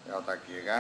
ಯಾವ್ದಾಕೀಗ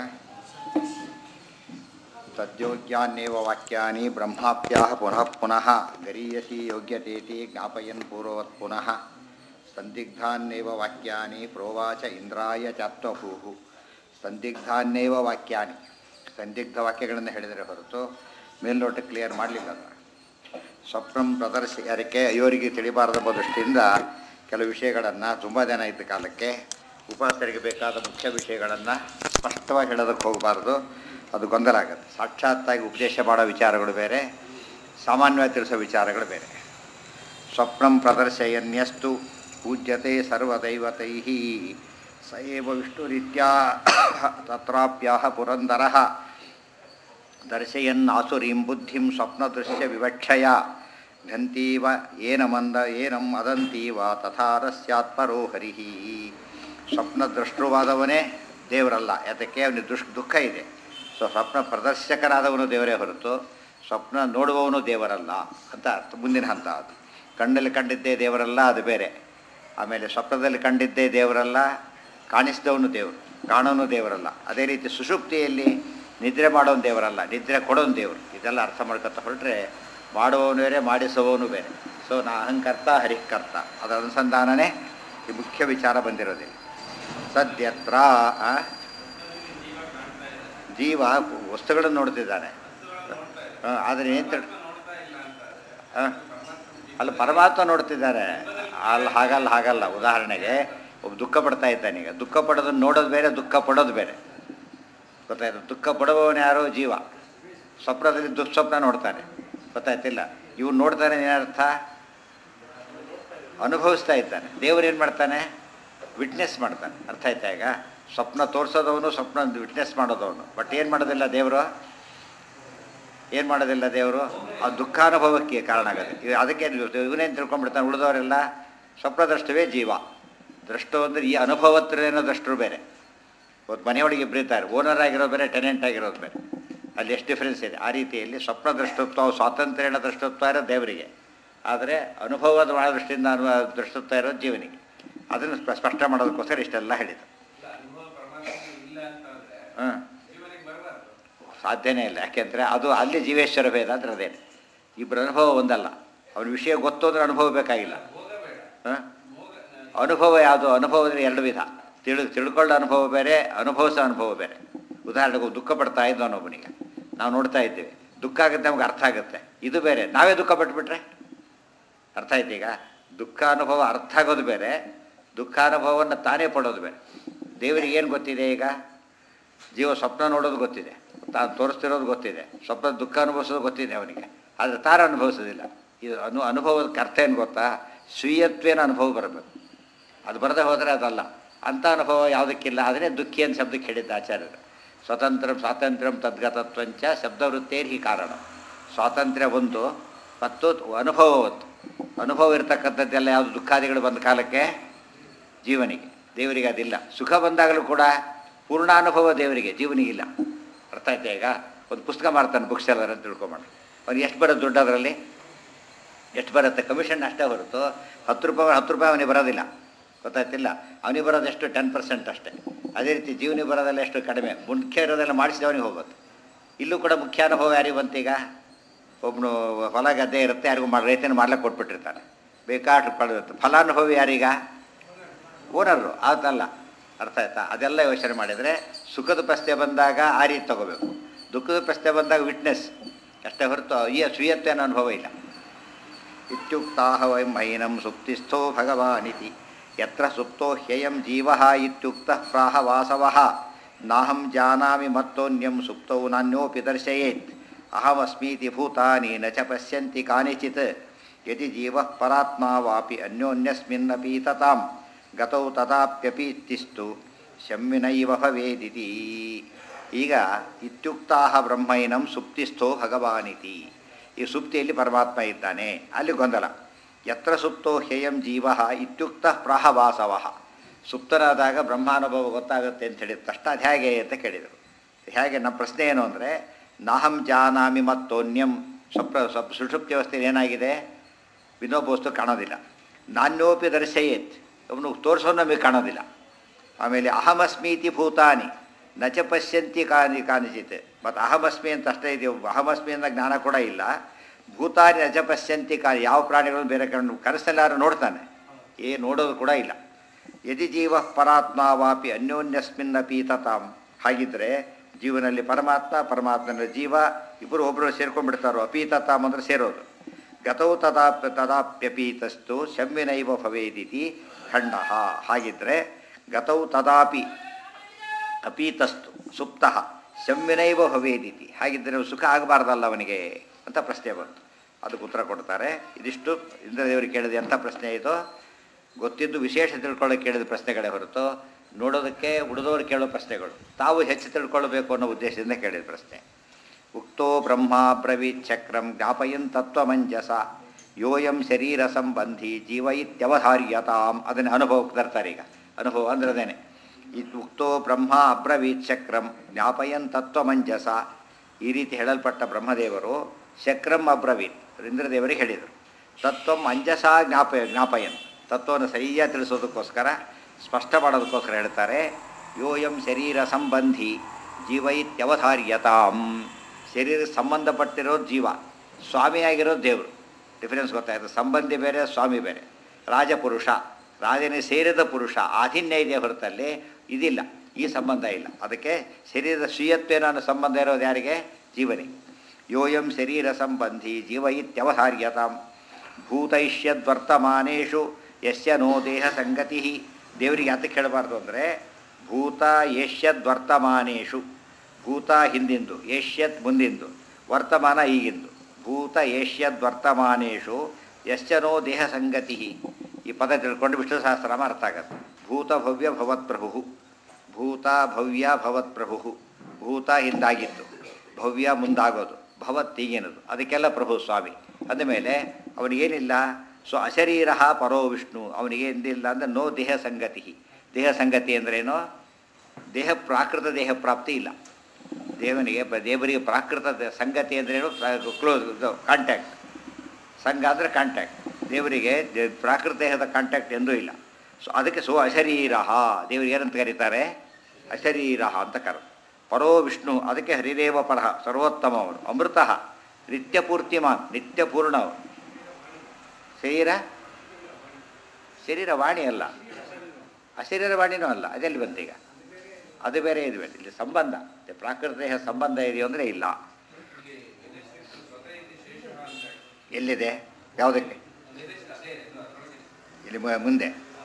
ತದ್ಯೋಗ್ಯಾನ್ನೇವ ವಾಕ್ಯಾನಿ ಬ್ರಹ್ಮಾಪ್ಯಾಹ ಪುನಃ ಪುನಃ ಗರೀಯಸಿ ಯೋಗ್ಯತೇತಿ ಜ್ಞಾಪಯನ್ ಪೂರ್ವವತ್ ಪುನಃ ಸಂದಿಗ್ಧಾನ್ನೇವ ವಾಕ್ಯಾನಿ ಪ್ರೋವಾಚ ಇಂದ್ರಾಯ ಚಾತ್ವಭೂಹು ಸಂದಿಗ್ಧಾನ್ನೇವ ವಾಕ್ಯಾನಿ ಸಂದಿಗ್ಧ ವಾಕ್ಯಗಳನ್ನು ಹೇಳಿದರೆ ಹೊರತು ಮೇಲ್ನೋಟ ಕ್ಲಿಯರ್ ಮಾಡಲಿಲ್ಲ ಅದನ್ನು ಸ್ವಪ್ನಂ ಪ್ರದರ್ಶಿ ಅದಕ್ಕೆ ಅಯೋರಿಗೆ ತಿಳಿಬಾರದೆಂಬ ದೃಷ್ಟಿಯಿಂದ ಕೆಲವು ವಿಷಯಗಳನ್ನು ತುಂಬ ಜನ ಇದ್ದ ಕಾಲಕ್ಕೆ ಉಪಾಸರಿಗೆ ಬೇಕಾದ ಮುಖ್ಯ ವಿಷಯಗಳನ್ನು ಸ್ಪಷ್ಟವಾಗಿ ಹೇಳೋದಕ್ಕೆ ಹೋಗಬಾರ್ದು ಅದು ಗೊಂದಲ ಆಗುತ್ತೆ ಸಾಕ್ಷಾತ್ತಾಗಿ ಉಪದೇಶ ಮಾಡೋ ವಿಚಾರಗಳು ಬೇರೆ ಸಾಮಾನ್ಯವಾಗಿ ತಿಳಿಸೋ ವಿಚಾರಗಳು ಬೇರೆ ಸ್ವಪ್ನಂ ಪ್ರದರ್ಶಯನ್ಯಸ್ತು ಪೂಜ್ಯತೆ ಸರ್ವದೈವತೈ ಸ ಏವ ವಿಷ್ಣುರೀತ್ಯಾ ತತ್ರಾಪ್ಯಾಹ ಪುರಂದರಃ ದರ್ಶಯನ್ ಆಸುರೀಂ ಬುದ್ಧಿಂ ಸ್ವಪ್ನದೃಶ್ಯ ವಿವಕ್ಷಯ ಘಂತೀವ ಏನಮಂದ ಏನಂ ಅದಂತೀವ ತಥಾರ ಸ್ಯಾತ್ಪರೋ ಹರಿ ಸ್ವಪ್ನದೃಷ್ಟೃವಾದವನೇ ದೇವರಲ್ಲ ಯಾತಕ್ಕೆ ಅವನಿಗೆ ದುಷ್ ದುಃಖ ಇದೆ ಸೊ ಸ್ವಪ್ನ ಪ್ರದರ್ಶಕನಾದವನು ದೇವರೇ ಹೊರತು ಸ್ವಪ್ನ ನೋಡುವವನು ದೇವರಲ್ಲ ಅಂತ ಅರ್ಥ ಮುಂದಿನ ಹಂತ ಅದು ಕಣ್ಣಲ್ಲಿ ಕಂಡಿದ್ದೇ ದೇವರಲ್ಲ ಅದು ಬೇರೆ ಆಮೇಲೆ ಸ್ವಪ್ನದಲ್ಲಿ ಕಂಡಿದ್ದೇ ದೇವರಲ್ಲ ಕಾಣಿಸಿದವನು ದೇವರು ಕಾಣೋನು ದೇವರಲ್ಲ ಅದೇ ರೀತಿ ಸುಷುಪ್ತಿಯಲ್ಲಿ ನಿದ್ರೆ ಮಾಡೋನು ದೇವರಲ್ಲ ನಿದ್ರೆ ಕೊಡೋನು ದೇವರು ಇದೆಲ್ಲ ಅರ್ಥ ಮಾಡ್ಕೊತ ಹೊರಟ್ರೆ ಮಾಡುವವನು ಬೇರೆ ಮಾಡಿಸುವವನು ಬೇರೆ ಸೊ ನಾ ಅಹಂಕರ್ತ ಹರಿಕರ್ತ ಅದರ ಅನುಸಂಧಾನನೇ ಈ ಮುಖ್ಯ ವಿಚಾರ ಬಂದಿರೋದಿಲ್ಲ ಸದ್ಯತ್ರ ಆ, ಜೀವ ವಸ್ತುಗಳನ್ನು ನೋಡ್ತಿದ್ದಾನೆ ಹಾಂ ಆದರೆ ಏನು ತಿಳ್ ಹಾಂ ಅಲ್ಲಿ ಪರಮಾತ್ಮ ನೋಡ್ತಿದ್ದಾರೆ ಅಲ್ಲಿ ಹಾಗಲ್ಲ ಹಾಗಲ್ಲ ಉದಾಹರಣೆಗೆ ಒಬ್ಬ ದುಃಖ ಪಡ್ತಾ ಇದ್ದಾನೀಗ ದುಃಖ ಪಡೋದನ್ನು ನೋಡೋದು ಬೇರೆ ದುಃಖ ಪಡೋದು ಬೇರೆ ಗೊತ್ತಾಯ್ತು ದುಃಖ ಪಡುವವನು ಯಾರೋ ಜೀವ ಸ್ವಪ್ನದಲ್ಲಿ ದುಃಸ್ವಪ್ನ ನೋಡ್ತಾನೆ ಗೊತ್ತಾಯ್ತಿಲ್ಲ ಇವ್ನು ನೋಡ್ತಾನೆ ಏನರ್ಥ ಅನುಭವಿಸ್ತಾ ಇದ್ದಾನೆ ದೇವರು ಏನು ಮಾಡ್ತಾನೆ ವಿಟ್ನೆಸ್ ಮಾಡ್ತಾನೆ ಅರ್ಥ ಆಯ್ತಾ ಈಗ ಸ್ವಪ್ನ ತೋರಿಸೋದವನು ಸ್ವಪ್ನ ವಿಟ್ನೆಸ್ ಮಾಡೋದವನು ಬಟ್ ಏನು ಮಾಡೋದಿಲ್ಲ ದೇವರು ಏನು ಮಾಡೋದಿಲ್ಲ ದೇವರು ಆ ದುಃಖಾನುಭವಕ್ಕೆ ಕಾರಣ ಆಗುತ್ತೆ ಇವ ಅದಕ್ಕೆ ಇವನೇನು ತಿಳ್ಕೊಂಡ್ಬಿಡ್ತಾನೆ ಉಳಿದವರೆಲ್ಲ ಸ್ವಪ್ನದೃಷ್ಟವೇ ಜೀವ ದೃಷ್ಟು ಅಂದರೆ ಈ ಅನುಭವತ್ರೇನೋ ದೃಷ್ಟರು ಬೇರೆ ಒಂದು ಮನೆಯೊಳಗೆ ಇಬ್ಬರು ಇರ್ತಾರೆ ಓನರ್ ಆಗಿರೋದು ಬೇರೆ ಟೆನೆಂಟ್ ಆಗಿರೋದು ಬೇರೆ ಅಲ್ಲಿ ಎಷ್ಟು ಡಿಫ್ರೆನ್ಸ್ ಇದೆ ಆ ರೀತಿಯಲ್ಲಿ ಸ್ವಪ್ನ ದೃಷ್ಟತ್ವ ಸ್ವಾತಂತ್ರ್ಯನ ದೃಷ್ಟತ್ವ ಇರೋದು ದೇವರಿಗೆ ಆದರೆ ಅನುಭವದ ಮಾಡೋ ದೃಷ್ಟಿಯಿಂದ ಅನುಭವ ದೃಷ್ಟತ್ವ ಇರೋದು ಜೀವನಿಗೆ ಅದನ್ನು ಸ್ಪ- ಸ್ಪಷ್ಟ ಮಾಡೋದಕ್ಕೋಸ್ಕರ ಇಷ್ಟೆಲ್ಲ ಹೇಳಿದ್ದು ಹಾಂ ಸಾಧ್ಯನೇ ಇಲ್ಲ ಯಾಕೆಂದರೆ ಅದು ಅಲ್ಲಿ ಜೀವೇಶ್ವರ ಭೇದ ಅಂದ್ರೆ ಅದೇನೆ ಇಬ್ಬರ ಅನುಭವ ಒಂದಲ್ಲ ಅವನ ವಿಷಯ ಗೊತ್ತು ಅಂದ್ರೆ ಅನುಭವ ಬೇಕಾಗಿಲ್ಲ ಹಾಂ ಅನುಭವ ಯಾವುದು ಅನುಭವದಲ್ಲಿ ಎರಡು ವಿಧ ತಿಳಿ ತಿಳ್ಕೊಳ್ಳೋ ಅನುಭವ ಬೇರೆ ಅನುಭವಿಸೋ ಅನುಭವ ಬೇರೆ ಉದಾಹರಣೆಗೆ ಒಬ್ಬ ದುಃಖ ಪಡ್ತಾ ಇದ್ದವನೊಬ್ಬನಿಗೆ ನಾವು ನೋಡ್ತಾ ಇದ್ದೀವಿ ದುಃಖ ಆಗುತ್ತೆ ನಮ್ಗೆ ಅರ್ಥ ಆಗುತ್ತೆ ಇದು ಬೇರೆ ನಾವೇ ದುಃಖ ಪಟ್ಬಿಟ್ರೆ ಅರ್ಥ ಆಯ್ತು ಈಗ ದುಃಖಾನುಭವ ಅರ್ಥ ಆಗೋದು ಬೇರೆ ದುಃಖಾನುಭವವನ್ನು ತಾನೇ ಪಡೋದು ಬೇರೆ ದೇವರಿಗೆ ಏನು ಗೊತ್ತಿದೆ ಈಗ ಜೀವ ಸ್ವಪ್ನ ನೋಡೋದು ಗೊತ್ತಿದೆ ತಾನು ತೋರಿಸ್ತಿರೋದು ಗೊತ್ತಿದೆ ಸ್ವಪ್ನ ದುಃಖ ಅನುಭವಿಸೋದು ಗೊತ್ತಿದೆ ಅವನಿಗೆ ಆದರೆ ತಾನು ಅನುಭವಿಸೋದಿಲ್ಲ ಇದು ಅನು ಅನುಭವದ ಅರ್ಥ ಏನು ಗೊತ್ತಾ ಸ್ವೀಯತ್ವೇನ ಅನುಭವ ಬರಬೇಕು ಅದು ಬರದೇ ಹೋದರೆ ಅದಲ್ಲ ಅಂಥ ಅನುಭವ ಯಾವುದಕ್ಕಿಲ್ಲ ಆದರೆ ದುಃಖಿ ಅಂತ ಶಬ್ದಕ್ಕೆ ಹೇಳಿದ್ದ ಆಚಾರ್ಯರು ಸ್ವತಂತ್ರ ಸ್ವಾತಂತ್ರ್ಯಂ ತದ್ಗತತ್ವಂಚ ಶಬ್ದವೃತ್ತೇರ್ ಹಿ ಕಾರಣ ಸ್ವಾತಂತ್ರ್ಯ ಒಂದು ಮತ್ತು ಅನುಭವ ಒಂದು ಅನುಭವ ಇರತಕ್ಕಂಥದ್ದೆಲ್ಲ ಯಾವುದು ದುಃಖಾದಿಗಳು ಬಂದ ಕಾಲಕ್ಕೆ ಜೀವನಿಗೆ ದೇವರಿಗೆ ಅದಿಲ್ಲ ಸುಖ ಬಂದಾಗಲೂ ಕೂಡ ಪೂರ್ಣ ಅನುಭವ ದೇವರಿಗೆ ಜೀವನಿಗಿಲ್ಲ ಅರ್ಥ ಆಯ್ತಾ ಈಗ ಒಂದು ಪುಸ್ತಕ ಮಾಡ್ತಾನೆ ಬುಕ್ ಸೆಲ್ಲರ್ ಅಂತ ತಿಳ್ಕೊಂಬಾಣ ಅವ್ನಿಗೆ ಎಷ್ಟು ಬರೋದು ದುಡ್ಡು ಅದರಲ್ಲಿ ಎಷ್ಟು ಬರುತ್ತೆ ಕಮಿಷನ್ ಅಷ್ಟೇ ಹೊರತು ಹತ್ತು ರೂಪಾಯಿ ಹತ್ತು ರೂಪಾಯಿ ಅವನಿಗೆ ಬರೋದಿಲ್ಲ ಗೊತ್ತಾಯ್ತಿಲ್ಲ ಅವನಿಗೆ ಬರೋದು ಎಷ್ಟು ಟೆನ್ ಪರ್ಸೆಂಟ್ ಅಷ್ಟೇ ಅದೇ ರೀತಿ ಜೀವನಿಗೆ ಬರೋದೆಲ್ಲ ಎಷ್ಟು ಕಡಿಮೆ ಮುಖ್ಯ ಇರೋದೆಲ್ಲ ಮಾಡಿಸಿದವನಿಗೆ ಹೋಗುತ್ತೆ ಇಲ್ಲೂ ಕೂಡ ಮುಖ್ಯ ಅನುಭವ ಯಾರಿಗೆ ಬಂತೀಗ ಒಬ್ಬನು ಹೊಲ ಗದ್ದೆ ಇರುತ್ತೆ ಯಾರಿಗೂ ಮಾಡಿ ರೈತನ ಮಾಡ್ಲಿಕ್ಕೆ ಕೊಟ್ಬಿಟ್ಟಿರ್ತಾನೆ ಬೇಕಾಷ್ಟು ಪಡೆದಿರುತ್ತೆ ಫಲಾನುಭವಿ ಯಾರೀಗ ಓನರು ಅದಲ್ಲ ಅರ್ಥ ಆಯ್ತಾ ಅದೆಲ್ಲ ಯೋಚನೆ ಮಾಡಿದರೆ ಸುಖದ ಪ್ರಶ್ನೆ ಬಂದಾಗ ಆ ರೀತಿ ತಗೋಬೇಕು ದುಃಖದ ಪ್ರಶ್ನೆ ಬಂದಾಗ ವಿಟ್ನೆಸ್ ಅಷ್ಟೇ ಹೊರತು ಈ ಸ್ವೀಯತ್ವೇನ ಅನುಭವ ಇಲ್ಲ ಇತ್ಯುಕ್ತಾಹ ವಯಂ ಹೈನಂ ಸುಪ್ತಿಸ್ಥೋ ಭಗವಾನಿತಿ ಯತ್ರ ಸುಪ್ತೋ ಹ್ಯಯಂ ಜೀವ ಇತ್ಯುಕ್ತ ಪ್ರಾಹ ವಾಸವ ನಾಹಂ ಜಾನಾಮಿ ಮತ್ತೋನ್ಯಂ ಸುಪ್ತೌ ನಾನ್ಯೋಪಿ ದರ್ಶಯೇತ್ ಅಹಮಸ್ಮೀತಿ ಭೂತಾನಿ ನ ಚ ಪಶ್ಯಂತಿ ಕಾನಿಚಿತ್ ಯದಿ ಜೀವ ಪರಾತ್ಮಾ ವಾಪಿ ಅನ್ಯೋನ್ಯಸ್ಮಿನ್ನಪಿ ತತಾಂ ಗತೌ ತಥಾಪ್ಯಪೀತಿಸ್ತು ಶಮ್ಮಿನೈವ ಭವೇದಿತಿ ಈಗ ಇತ್ಯುಕ್ತಾಹ ಬ್ರಹ್ಮೈನಂ ಸುಪ್ತಿಸ್ಥೋ ಭಗವಾನಿತಿ ಈ ಸುಪ್ತಿಯಲ್ಲಿ ಪರಮಾತ್ಮ ಇದ್ದಾನೆ ಅಲ್ಲಿ ಗೊಂದಲ ಯತ್ರ ಸುಪ್ತೋ ಹ್ಯಯಂ ಜೀವ ಇತ್ಯುಕ್ತ ಪ್ರಾಹವಾಸವ ಸುಪ್ತನಾದಾಗ ಬ್ರಹ್ಮಾನುಭವ ಗೊತ್ತಾಗುತ್ತೆ ಅಂತ ಹೇಳಿದ ತಕ್ಷಣ ಅದು ಹೇಗೆ ಅಂತ ಕೇಳಿದರು ಹೇಗೆ ನಮ್ಮ ಪ್ರಶ್ನೆ ಏನು ಅಂದರೆ ನಾಹಂ ಜಾನಾಮಿ ಮತ್ತೋನ್ಯಂ ಸ್ವಪ್ನ ಸ್ವಲ್ಪ ಸುಷುಪ್ತಿ ಅವಸ್ಥೆಯಲ್ಲಿ ಏನಾಗಿದೆ ಇನ್ನೊಬ್ಬ ವಸ್ತು ಕಾಣೋದಿಲ್ಲ ನಾನ್ಯೋಪಿ ದರ್ಶಯೇತ್ ಅವನು ತೋರಿಸೋ ನಮಗೆ ಕಾಣೋದಿಲ್ಲ ಆಮೇಲೆ ಅಹಮಸ್ಮೀತಿ ಭೂತಾನಿ ನಚ ಪಶ್ಯಂತಿ ಕಾನಿ ಕಾನಿಚಿತ್ ಮತ್ತು ಅಹಮಸ್ಮಿ ಅಂತ ಅಷ್ಟೇ ಇದೆಯೋ ಅಹಮಸ್ಮಿ ಅಂತ ಜ್ಞಾನ ಕೂಡ ಇಲ್ಲ ಭೂತಾನಿ ನಚ ಪಶ್ಯಂತಿ ಕಾನಿ ಯಾವ ಪ್ರಾಣಿಗಳನ್ನು ಬೇರೆ ಕಣ್ಣು ಕನಸಲ್ಲಾರು ನೋಡ್ತಾನೆ ಏ ನೋಡೋದು ಕೂಡ ಇಲ್ಲ ಯದಿ ಜೀವ ಪರಾತ್ಮ ವಾಪಿ ಅನ್ಯೋನ್ಯಸ್ಮಿನ್ನಪಿ ತತಾಂ ಹಾಗಿದ್ರೆ ಜೀವನಲ್ಲಿ ಪರಮಾತ್ಮ ಪರಮಾತ್ಮನ ಜೀವ ಇಬ್ಬರು ಒಬ್ಬರು ಸೇರ್ಕೊಂಡ್ಬಿಡ್ತಾರೋ ಅಪೀತತಾಮ್ ಅಂದ್ರೆ ಸೇರೋದು ಗತೌ ತದಾ ತದಾಪ್ಯಪೀತಸ್ತು ಶಮ್ಮಿನೈವ ಭವೇದಿತಿ ಖಂಡ ಹಾಗಿದ್ರೆ ಗತೌ ತದಾಪಿ ಅಪೀತಸ್ತು ಸುಪ್ತ ಶಮ್ಮಿನೈವ ಭವೇದಿತಿ ಹಾಗಿದ್ದರೆ ಸುಖ ಆಗಬಾರ್ದಲ್ಲ ಅವನಿಗೆ ಅಂತ ಪ್ರಶ್ನೆ ಬಂತು ಅದಕ್ಕೆ ಉತ್ತರ ಕೊಡ್ತಾರೆ ಇದಿಷ್ಟು ಇಂದ್ರದೇವರಿಗೆ ಕೇಳಿದ ಎಂಥ ಪ್ರಶ್ನೆ ಇದು ಗೊತ್ತಿದ್ದು ವಿಶೇಷ ತಿಳ್ಕೊಳ್ಳೋಕೆ ಕೇಳಿದ ಪ್ರಶ್ನೆಗಳೇ ಹೊರತು ನೋಡೋದಕ್ಕೆ ಉಳಿದವರು ಕೇಳೋ ಪ್ರಶ್ನೆಗಳು ತಾವು ಹೆಚ್ಚು ತಿಳ್ಕೊಳ್ಬೇಕು ಅನ್ನೋ ಉದ್ದೇಶದಿಂದ ಕೇಳಿದ ಪ್ರಶ್ನೆ ಉಕ್ತೋ ಬ್ರಹ್ಮ ಬ್ರವೀತ್ ಚಕ್ರಂ ಜ್ಞಾಪಯನ್ ತತ್ವಮಂಜಸ ಯೋಯಂ ಶರೀರ ಸಂಬಂಧಿ ಜೀವ ಇತ್ಯವಧಾರ್ಯತಾಂ ಅದನ್ನು ಅನುಭವಕ್ಕೆ ತರ್ತಾರೆ ಈಗ ಅನುಭವ ಅಂದ್ರೆ ಅದೇನೆ ಈ ಉಕ್ತೋ ಬ್ರಹ್ಮ ಅಬ್ರವೀತ್ ಚಕ್ರಂ ಜ್ಞಾಪಯನ್ ತತ್ವಮಂಜಸ ಈ ರೀತಿ ಹೇಳಲ್ಪಟ್ಟ ಬ್ರಹ್ಮದೇವರು ಚಕ್ರಂ ಅಬ್ರವೀತ್ ಇಂದ್ರದೇವರಿಗೆ ಹೇಳಿದರು ತತ್ವಂ ಅಂಜಸ ಜ್ಞಾಪ ಜ್ಞಾಪಯನ್ ತತ್ವವನ್ನು ಸರಿಯಾಗಿ ತಿಳಿಸೋದಕ್ಕೋಸ್ಕರ ಸ್ಪಷ್ಟ ಮಾಡೋದಕ್ಕೋಸ್ಕರ ಹೇಳ್ತಾರೆ ಯೋಯಂ ಶರೀರ ಸಂಬಂಧಿ ಜೀವ ಇತ್ಯವಧಾರ್ಯತಾಂ ಶರೀರ ಸಂಬಂಧಪಟ್ಟಿರೋ ಜೀವ ಸ್ವಾಮಿಯಾಗಿರೋ ದೇವರು ಡಿಫರೆನ್ಸ್ ಗೊತ್ತಾಯಿತು ಸಂಬಂಧಿ ಬೇರೆ ಸ್ವಾಮಿ ಬೇರೆ ರಾಜಪುರುಷ ರಾಜನೇ ಸೇರಿದ ಪುರುಷ ಆಧಿನ್ಯ ಇದೆ ಹೊರತಲ್ಲಿ ಇದಿಲ್ಲ ಈ ಸಂಬಂಧ ಇಲ್ಲ ಅದಕ್ಕೆ ಶರೀರದ ಸ್ವೀಯತ್ವೇನ ಅನ್ನೋ ಸಂಬಂಧ ಇರೋದು ಯಾರಿಗೆ ಜೀವನಿಗೆ ಯೋಯಂ ಶರೀರ ಸಂಬಂಧಿ ಜೀವ ಇತ್ಯವಧಾರ್ಯತಾಂ ಭೂತೈಷ್ಯದ್ವರ್ತಮಾನೇಶು ಯಸ್ಯ ನೋ ದೇಹ ಸಂಗತಿ ದೇವರಿಗೆ ಯಾತಕ್ಕೆ ಹೇಳಬಾರ್ದು ಅಂದರೆ ಭೂತ ಏಷ್ಯದ್ವರ್ತಮಾನೇಶು ಭೂತ ಹಿಂದಿಂದು ಏಷ್ಯತ್ ಮುಂದಿಂದು ವರ್ತಮಾನ ಈಗಿಂದು ಭೂತ ಏಷ್ಯದ್ವರ್ತಮಾನೇಶು ಯಶ್ಚನೋ ದೇಹ ಸಂಗತಿ ಈ ಪದ ತಿಳ್ಕೊಂಡು ವಿಷ್ಣು ಸಹಸ್ರನಾಮ ಅರ್ಥ ಆಗತ್ತೆ ಭೂತ ಭವ್ಯ ಭವತ್ಪ್ರಭು ಭೂತ ಭವ್ಯ ಭವತ್ಪ್ರಭು ಭೂತ ಹಿಂದಾಗಿತ್ತು ಭವ್ಯ ಮುಂದಾಗೋದು ಭವತ್ ಈಗಿನದು ಅದಕ್ಕೆಲ್ಲ ಪ್ರಭು ಸ್ವಾಮಿ ಅಂದಮೇಲೆ ಅವನಿಗೇನಿಲ್ಲ ಸೊ ಅಶರೀರ ಪರೋ ವಿಷ್ಣು ಅವನಿಗೆ ಎಂದಿಲ್ಲ ಅಂದರೆ ನೋ ದೇಹ ಸಂಗತಿ ದೇಹ ಸಂಗತಿ ಅಂದ್ರೇನು ದೇಹ ಪ್ರಾಕೃತ ದೇಹ ಪ್ರಾಪ್ತಿ ಇಲ್ಲ ದೇವನಿಗೆ ಬ- ದೇವರಿಗೆ ಪ್ರಾಕೃತ ದ- ಸಂಗತಿ ಅಂದ್ರೇನು ಕ್ಲೋಸ್ ಕಾಂಟ್ಯಾಕ್ಟ್ ಸಂಘ ಅಂದರೆ ಕಾಂಟ್ಯಾಕ್ಟ್ ದೇವರಿಗೆ ದೇ- ಪ್ರಾಕೃತ ದೇಹದ ಕಾಂಟ್ಯಾಕ್ಟ್ ಎಂದೂ ಇಲ್ಲ ಸೊ ಅದಕ್ಕೆ ಸೊ ಅಶರೀರ ದೇವರಿಗೆ ಏನಂತ ಕರೀತಾರೆ ಅಶರೀರ ಅಂತ ಕರ ಪರೋ ವಿಷ್ಣು ಅದಕ್ಕೆ ಹರಿರೇವ ಪರಹ ಸರ್ವೋತ್ತಮ ಅವನು ಅಮೃತ ನಿತ್ಯಪೂರ್ತಿಮಾನ್ ನಿತ್ಯಪೂರ್ಣ ಅವನು ಶರೀರ ಶರೀರ ವಾಣಿ ಅಲ್ಲ ಅಶರೀರ ವಾಣಿನೂ ಅಲ್ಲ ಅದೆಲ್ಲಿ ಬಂತೀಗ ಅದು ಬೇರೆ ಇದು ಬೇರೆ ಇಲ್ಲಿ ಸಂಬಂಧ ಪ್ರಾಕೃತ ದೇಹ ಸಂಬಂಧ ಇದೆಯೋ ಅಂದರೆ ಇಲ್ಲ ಎಲ್ಲಿದೆ ಯಾವುದಕ್ಕೆ ಇಲ್ಲಿ ಮು- ಮುಂದೆ